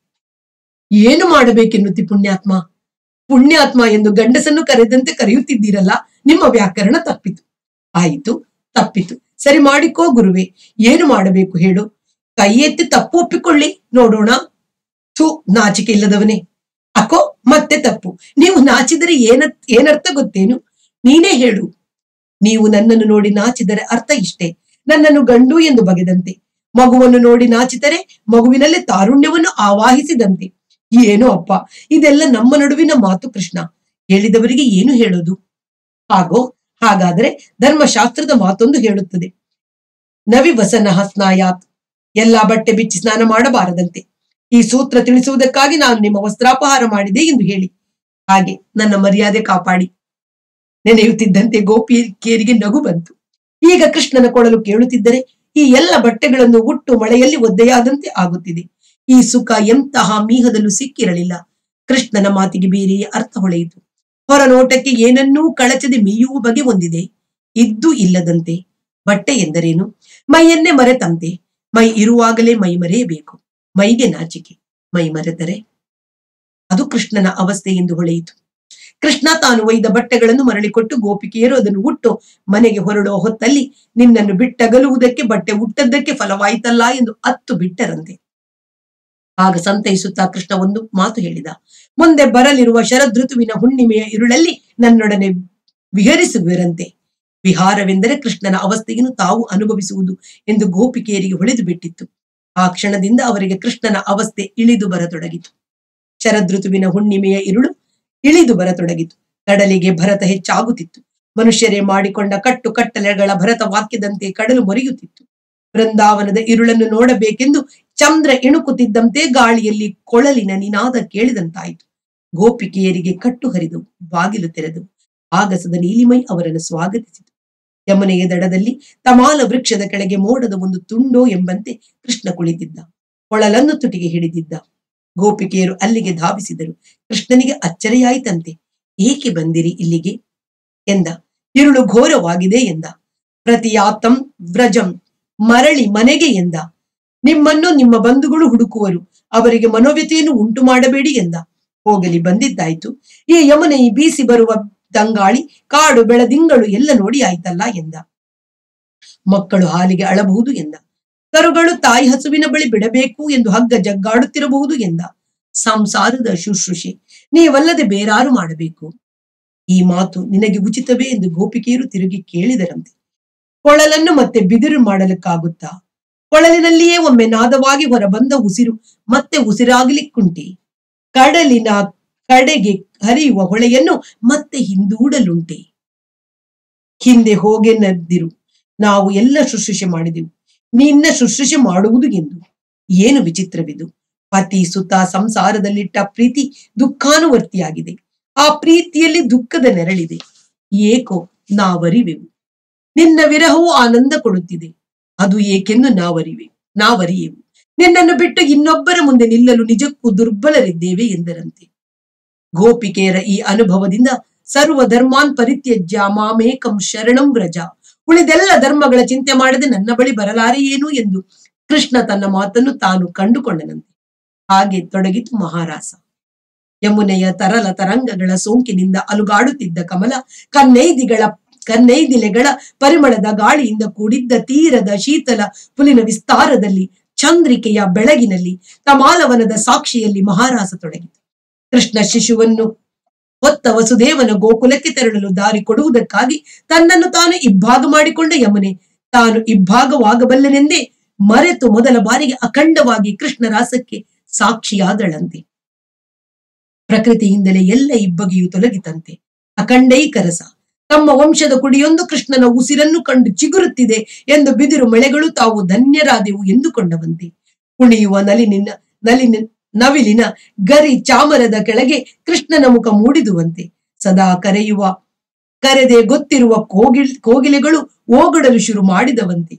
Speaker 1: ಏನು ಮಾಡಬೇಕೆನ್ನುತ್ತಿ ಪುಣ್ಯಾತ್ಮ ಪುಣ್ಯಾತ್ಮ ಎಂದು ಗಂಡಸನ್ನು ಕರೆದಂತೆ ಕರೆಯುತ್ತಿದ್ದೀರಲ್ಲ ನಿಮ್ಮ ವ್ಯಾಕರಣ ತಪ್ಪಿತು ಆಯಿತು ತಪ್ಪಿತು ಸರಿ ಮಾಡಿಕೋ ಗುರುವೆ ಏನು ಮಾಡಬೇಕು ಹೇಳು ಕೈ ಎತ್ತಿ ತಪ್ಪು ಒಪ್ಪಿಕೊಳ್ಳಿ ನೋಡೋಣ ಥೂ ನಾಚಿಕೆ ಇಲ್ಲದವನೇ ಅಕೋ ಮತ್ತೆ ತಪ್ಪು ನೀವು ನಾಚಿದರೆ ಏನ ಏನರ್ಥ ಗೊತ್ತೇನು ನೀನೇ ಹೇಳು ನೀವು ನನ್ನನ್ನು ನೋಡಿ ನಾಚಿದರೆ ಅರ್ಥ ಇಷ್ಟೇ ನನ್ನನ್ನು ಗಂಡು ಎಂದು ಬಗೆದಂತೆ ಮಗುವನ್ನು ನೋಡಿ ನಾಚಿದರೆ ಮಗುವಿನಲ್ಲಿ ತಾರುಣ್ಯವನ್ನು ಆವಾಹಿಸಿದಂತೆ ಏನೋ ಅಪ್ಪ ಇದೆಲ್ಲ ನಮ್ಮ ನಡುವಿನ ಮಾತು ಕೃಷ್ಣ ಹೇಳಿದವರಿಗೆ ಏನು ಹೇಳೋದು ಹಾಗೋ ಹಾಗಾದರೆ ಧರ್ಮಶಾಸ್ತ್ರದ ಮಾತೊಂದು ಹೇಳುತ್ತದೆ ನವಿ ವಸನಃ ಸ್ನಾಯಾತ್ ಎಲ್ಲಾ ಬಟ್ಟೆ ಬಿಚ್ಚಿ ಸ್ನಾನ ಮಾಡಬಾರದಂತೆ ಈ ಸೂತ್ರ ತಿಳಿಸುವುದಕ್ಕಾಗಿ ನಾನು ನಿಮ್ಮ ವಸ್ತ್ರಾಪಹಾರ ಮಾಡಿದೆ ಎಂದು ಹೇಳಿ ಹಾಗೆ ನನ್ನ ಮರ್ಯಾದೆ ಕಾಪಾಡಿ ನೆನೆಯುತ್ತಿದ್ದಂತೆ ಗೋಪಿಯರಿಗೆ ನಗು ಬಂತು ಈಗ ಕೃಷ್ಣನ ಕೊಳಲು ಕೇಳುತ್ತಿದ್ದರೆ ಈ ಎಲ್ಲ ಬಟ್ಟೆಗಳನ್ನು ಉಟ್ಟು ಮಳೆಯಲ್ಲಿ ಒದ್ದೆಯಾದಂತೆ ಆಗುತ್ತಿದೆ ಈ ಸುಖ ಎಂತಹ ಮೀಹದಲ್ಲೂ ಸಿಕ್ಕಿರಲಿಲ್ಲ ಕೃಷ್ಣನ ಮಾತಿಗೆ ಬೇರೆಯೇ ಅರ್ಥ ಹೊಳೆಯಿತು ಹೊರ ನೋಟಕ್ಕೆ ಏನನ್ನೂ ಕಳಚದೆ ಮೀಯುವ ಬಗೆ ಹೊಂದಿದೆ ಇದ್ದು ಇಲ್ಲದಂತೆ ಬಟ್ಟೆ ಎಂದರೇನು ಮೈಯನ್ನೇ ಮರೆತಂತೆ ಮೈ ಇರುವಾಗಲೇ ಮೈ ಮರೆಯಬೇಕು ಮೈಗೆ ನಾಚಿಕೆ ಮೈ ಮರೆತರೆ ಅದು ಕೃಷ್ಣನ ಅವಸ್ಥೆ ಎಂದು ಹೊಳೆಯಿತು ಕೃಷ್ಣ ತಾನು ಒಯ್ದ ಬಟ್ಟೆಗಳನ್ನು ಮರಳಿಕೊಟ್ಟು ಗೋಪಿಕೆಯರು ಅದನ್ನು ಉಟ್ಟು ಮನೆಗೆ ಹೊರಡುವ ಹೊತ್ತಲ್ಲಿ ನಿನ್ನನ್ನು ಬಿಟ್ಟಗಲುವುದಕ್ಕೆ ಬಟ್ಟೆ ಉಟ್ಟದ್ದಕ್ಕೆ ಫಲವಾಯಿತಲ್ಲ ಎಂದು ಅತ್ತು ಬಿಟ್ಟರಂತೆ ಆಗ ಸಂತೈಸುತ್ತಾ ಕೃಷ್ಣ ಒಂದು ಮಾತು ಹೇಳಿದ ಮುಂದೆ ಬರಲಿರುವ ಶರದೃತುವಿನ ಹುಣ್ಣಿಮೆಯ ಇರುಳಲ್ಲಿ ನನ್ನೊಡನೆ ವಿಹರಿಸುವಿರಂತೆ ವಿಹಾರವೆಂದರೆ ಕೃಷ್ಣನ ಅವಸ್ಥೆಯನ್ನು ತಾವು ಅನುಭವಿಸುವುದು ಎಂದು ಗೋಪಿಕೆಯರಿಗೆ ಹೊಳೆದು ಬಿಟ್ಟಿತ್ತು ಆ ಕ್ಷಣದಿಂದ ಅವರಿಗೆ ಕೃಷ್ಣನ ಅವಸ್ಥೆ ಇಳಿದು ಬರತೊಡಗಿತು ಶರದೃತುವಿನ ಹುಣ್ಣಿಮೆಯ ಇರುಳು ಇಳಿದು ಬರತೊಡಗಿತು ಕಡಲಿಗೆ ಭರತ ಹೆಚ್ಚಾಗುತ್ತಿತ್ತು ಮನುಷ್ಯರೇ ಮಾಡಿಕೊಂಡ ಕಟ್ಟು ಕಟ್ಟಲೆಗಳ ಭರತ ವಾಕ್ಯದಂತೆ ಕಡಲು ಮೊರೆಯುತ್ತಿತ್ತು ಬೃಂದಾವನದ ಇರುಳನ್ನು ನೋಡಬೇಕೆಂದು ಚಂದ್ರ ಇಣುಕುತ್ತಿದ್ದಂತೆ ಗಾಳಿಯಲ್ಲಿ ಕೊಳಲಿನ ನಿನಾದ ಕೇಳಿದಂತಾಯಿತು ಗೋಪಿಕೆಯರಿಗೆ ಕಟ್ಟು ಹರಿದವು ಬಾಗಿಲು ತೆರೆದವು ಆಗಸದ ನೀಲಿಮೈ ಅವರನ್ನು ಸ್ವಾಗತಿಸಿತು ಯಮುನೆಯ ದಡದಲ್ಲಿ ತಮಾಲ ವೃಕ್ಷದ ಕೆಳಗೆ ಮೋಡದ ಒಂದು ತುಂಡೋ ಎಂಬಂತೆ ಕೃಷ್ಣ ಕುಳಿತಿದ್ದ ಕೊಳಲನ್ನು ತುಟಿಗೆ ಹಿಡಿದಿದ್ದ ಗೋಪಿಕೆಯರು ಅಲ್ಲಿಗೆ ಧಾವಿಸಿದರು ಕೃಷ್ಣನಿಗೆ ಅಚ್ಚರಿಯಾಯಿತಂತೆ ಏಕೆ ಬಂದಿರಿ ಇಲ್ಲಿಗೆ ಎಂದ ಇರುಳು ಘೋರವಾಗಿದೆ ಎಂದ ಪ್ರತಿಯಾತಂ ವ್ರಜಂ ಮರಳಿ ಮನೆಗೆ ಎಂದ ನಿಮ್ಮನ್ನು ನಿಮ್ಮ ಬಂಧುಗಳು ಹುಡುಕುವರು ಅವರಿಗೆ ಮನೋವ್ಯತೆಯನ್ನು ಉಂಟು ಮಾಡಬೇಡಿ ಎಂದ ಹೋಗಲಿ ಬಂದಿದ್ದಾಯ್ತು ಈ ಯಮುನೆ ಈ ಬೀಸಿ ಬರುವ ದಂಗಾಳಿ ಕಾಡು ಬೆಳದಿಂಗಳು ಎಲ್ಲ ನೋಡಿ ಆಯ್ತಲ್ಲ ಎಂದ ಮಕ್ಕಳು ಹಾಲಿಗೆ ಅಳಬಹುದು ಎಂದ ಕರುಗಳು ತಾಯಿ ಹಸುವಿನ ಬಳಿ ಬಿಡಬೇಕು ಎಂದು ಹಗ್ಗ ಜಗ್ಗಾಡುತ್ತಿರಬಹುದು ಎಂದ ಸಂಸಾರದ ಶುಶ್ರೂಷೆ ನೀವಲ್ಲದೆ ಬೇರಾರು ಮಾಡಬೇಕು ಈ ಮಾತು ನಿನಗೆ ಉಚಿತವೇ ಎಂದು ಗೋಪಿಕೆಯರು ತಿರುಗಿ ಕೇಳಿದರಂತೆ ಕೊಳಲನ್ನು ಮತ್ತೆ ಬಿದಿರು ಮಾಡಲಿಕ್ಕಾಗುತ್ತಾ ಕೊಳಲಿನಲ್ಲಿಯೇ ಒಮ್ಮೆ ನಾದವಾಗಿ ಹೊರಬಂದ ಉಸಿರು ಮತ್ತೆ ಉಸಿರಾಗಲಿಕ್ಕುಂಟೆ ಕಡಲಿನ ಕಡೆಗೆ ಹರಿಯುವ ಹೊಳೆಯನ್ನು ಮತ್ತೆ ಹಿಂದೂಡಲುಂಟೆ ಹಿಂದೆ ಹೋಗೆನ್ನದಿರು ನಾವು ಎಲ್ಲ ಶುಶ್ರೂಷೆ ಮಾಡಿದೆವು ನಿನ್ನ ಶುಶ್ರೂಷೆ ಮಾಡುವುದು ಎಂದು ಏನು ವಿಚಿತ್ರವಿದು ಪತಿ ಸುತ ಸಂಸಾರದಲ್ಲಿಟ್ಟ ಪ್ರೀತಿ ದುಃಖಾನುವರ್ತಿಯಾಗಿದೆ ಆ ಪ್ರೀತಿಯಲ್ಲಿ ದುಃಖದ ನೆರಳಿದೆ ಏಕೋ ನಾವರಿವೆವು ನಿನ್ನ ವಿರಹವು ಆನಂದ ಕೊಡುತ್ತಿದೆ ಅದು ಏಕೆಂದು ನಾವರಿವೆ ನಾವರಿಯೆವು ನಿನ್ನನ್ನು ಬಿಟ್ಟು ಇನ್ನೊಬ್ಬರ ಮುಂದೆ ನಿಲ್ಲಲು ನಿಜಕ್ಕೂ ದುರ್ಬಲರಿದ್ದೇವೆ ಎಂದರಂತೆ ಗೋಪಿಕೆಯರ ಈ ಅನುಭವದಿಂದ ಸರ್ವ ಧರ್ಮಾನ್ ಪರಿತ್ಯಜ್ಯ ಮಾಮೇಕಂ ಶರಣಂ ವ್ರಜ ಉಳಿದೆಲ್ಲ ಧರ್ಮಗಳ ಚಿಂತೆ ಮಾಡದೆ ನನ್ನ ಬಳಿ ಬರಲಾರೆಯೇನು ಎಂದು ಕೃಷ್ಣ ತನ್ನ ಮಾತನ್ನು ತಾನು ಕಂಡುಕೊಂಡನಂತೆ ಹಾಗೆ ತೊಡಗಿತು ಮಹಾರಾಸ ಯಮುನೆಯ ತರಲ ತರಂಗಗಳ ಸೋಂಕಿನಿಂದ ಅಲುಗಾಡುತ್ತಿದ್ದ ಕಮಲ ಕನ್ನೈದಿಗಳ ಕನ್ನೈದಿಲೆಗಳ ಪರಿಮಳದ ಗಾಳಿಯಿಂದ ಕೂಡಿದ್ದ ತೀರದ ಶೀತಲ ಪುಲಿನ ವಿಸ್ತಾರದಲ್ಲಿ ಚಂದ್ರಿಕೆಯ ಬೆಳಗಿನಲ್ಲಿ ತಮಾಲವನದ ಸಾಕ್ಷಿಯಲ್ಲಿ ಮಹಾರಾಸ ತೊಡಗಿತು ಕೃಷ್ಣ ಶಿಶುವನ್ನು ಹೊತ್ತ ವಸುದೇವನ ಗೋಕುಲಕ್ಕೆ ತೆರಳಲು ದಾರಿ ಕೊಡುವುದಕ್ಕಾಗಿ ತನ್ನನ್ನು ತಾನು ಇಬ್ಬಾಗ ಮಾಡಿಕೊಂಡ ಯಮುನೆ ತಾನು ಇಬ್ಬಾಗವಾಗಬಲ್ಲನೆಂದೇ ಮರೆತು ಮೊದಲ ಬಾರಿಗೆ ಅಖಂಡವಾಗಿ ಕೃಷ್ಣ ರಾಸಕ್ಕೆ ಸಾಕ್ಷಿಯಾದಳಂತೆ ಪ್ರಕೃತಿಯಿಂದಲೇ ಎಲ್ಲ ಇಬ್ಬಗೆಯು ತೊಲಗಿತಂತೆ ಅಖಂಡೈಕರಸ ತಮ್ಮ ವಂಶದ ಕುಡಿಯೊಂದು ಕೃಷ್ಣನ ಉಸಿರನ್ನು ಕಂಡು ಚಿಗುರುತ್ತಿದೆ ಎಂದು ಬಿದಿರು ಮಳೆಗಳು ತಾವು ಧನ್ಯರಾದೆವು ಎಂದುಕೊಂಡವಂತೆ ಕುಣಿಯುವ ನಲಿನಿನ ನಲಿನ ನವಿಲಿನ ಗರಿ ಚಾಮರದ ಕೆಳಗೆ ಕೃಷ್ಣನ ಮುಖ ಮೂಡಿದುವಂತೆ ಸದಾ ಕರೆಯುವ ಕರೆದೆ ಗೊತ್ತಿರುವ ಕೋಗಿಲ್ ಕೋಗಿಲೆಗಳು ಓಗಡಲು ಶುರು ಮಾಡಿದವಂತೆ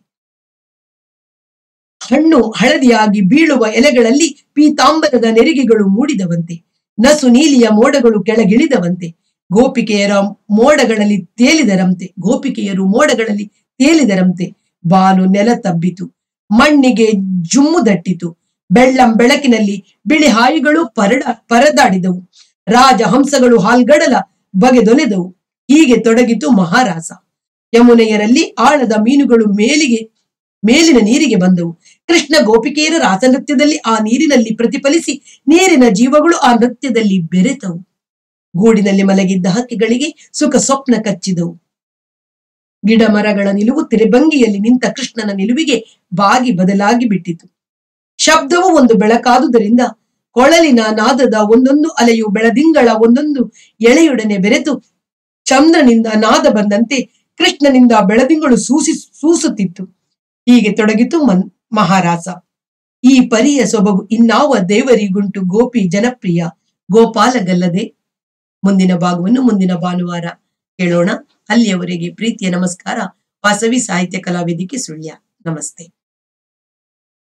Speaker 1: ಹಣ್ಣು ಹಳದಿಯಾಗಿ ಬೀಳುವ ಎಲೆಗಳಲ್ಲಿ ಪೀತಾಂಬರದ ನೆರಿಗೆಗಳು ಮೂಡಿದವಂತೆ ನಸು ನೀಲಿಯ ಮೋಡಗಳು ಕೆಳಗಿಳಿದವಂತೆ ಗೋಪಿಕೆಯರ ಮೋಡಗಳಲ್ಲಿ ತೇಲಿದರಂತೆ ಗೋಪಿಕೆಯರು ಮೋಡಗಳಲ್ಲಿ ತೇಲಿದರಂತೆ ಬಾನು ನೆಲ ತಬ್ಬಿತು ಮಣ್ಣಿಗೆ ಜುಮ್ಮು ದಟ್ಟಿತು ಬೆಳ್ಳಂ ಬೆಳಕಿನಲ್ಲಿ ಬಿಳಿ ಹಾಯಿಗಳು ಪರಡ ಪರದಾಡಿದವು ರಾಜ ಹಂಸಗಳು ಹಾಲ್ಗಡಲ ಬಗೆದೊಲೆದವು ಹೀಗೆ ತೊಡಗಿತು ಮಹಾರಾಸ ಯಮುನೆಯರಲ್ಲಿ ಆಳದ ಮೀನುಗಳು ಮೇಲಿಗೆ ಮೇಲಿನ ನೀರಿಗೆ ಬಂದವು ಕೃಷ್ಣ ಗೋಪಿಕೆಯರ ರಾಸನೃತ್ಯದಲ್ಲಿ ಆ ನೀರಿನಲ್ಲಿ ಪ್ರತಿಫಲಿಸಿ ನೀರಿನ ಜೀವಗಳು ಆ ನೃತ್ಯದಲ್ಲಿ ಬೆರೆತವು ಗೂಡಿನಲ್ಲಿ ಮಲಗಿದ್ದ ಹಕ್ಕಿಗಳಿಗೆ ಸುಖ ಸ್ವಪ್ನ ಕಚ್ಚಿದವು ಗಿಡ ಮರಗಳ ನಿಲುವು ತಿರುಬಂಗಿಯಲ್ಲಿ ನಿಂತ ಕೃಷ್ಣನ ನಿಲುವಿಗೆ ಬಾಗಿ ಬದಲಾಗಿ ಬಿಟ್ಟಿತು ಶಬ್ದವು ಒಂದು ಬೆಳಕಾದುದರಿಂದ ಕೊಳಲಿನ ನಾದದ ಒಂದೊಂದು ಅಲೆಯು ಬೆಳದಿಂಗಳ ಒಂದೊಂದು ಎಳೆಯೊಡನೆ ಬೆರೆತು ಚಂದ್ರನಿಂದ ನಾದ ಬಂದಂತೆ ಕೃಷ್ಣನಿಂದ ಬೆಳದಿಂಗಳು ಸೂಸಿ ಸೂಸುತ್ತಿತ್ತು ಹೀಗೆ ತೊಡಗಿತು ಮನ್ ಮಹಾರಾಸ ಈ ಪರಿಯ ಸೊಬಗು ಇನ್ನಾವ ದೇವರಿಗುಂಟು ಗೋಪಿ ಜನಪ್ರಿಯ ಗೋಪಾಲಗಲ್ಲದೆ ಮುಂದಿನ ಭಾಗವನ್ನು ಮುಂದಿನ ಭಾನುವಾರ ಕೇಳೋಣ ಅಲ್ಲಿಯವರೆಗೆ ಪ್ರೀತಿಯ ನಮಸ್ಕಾರ ವಾಸವಿ ಸಾಹಿತ್ಯ ಕಲಾವೇದಿಕೆ ಸುಳ್ಯ ನಮಸ್ತೆ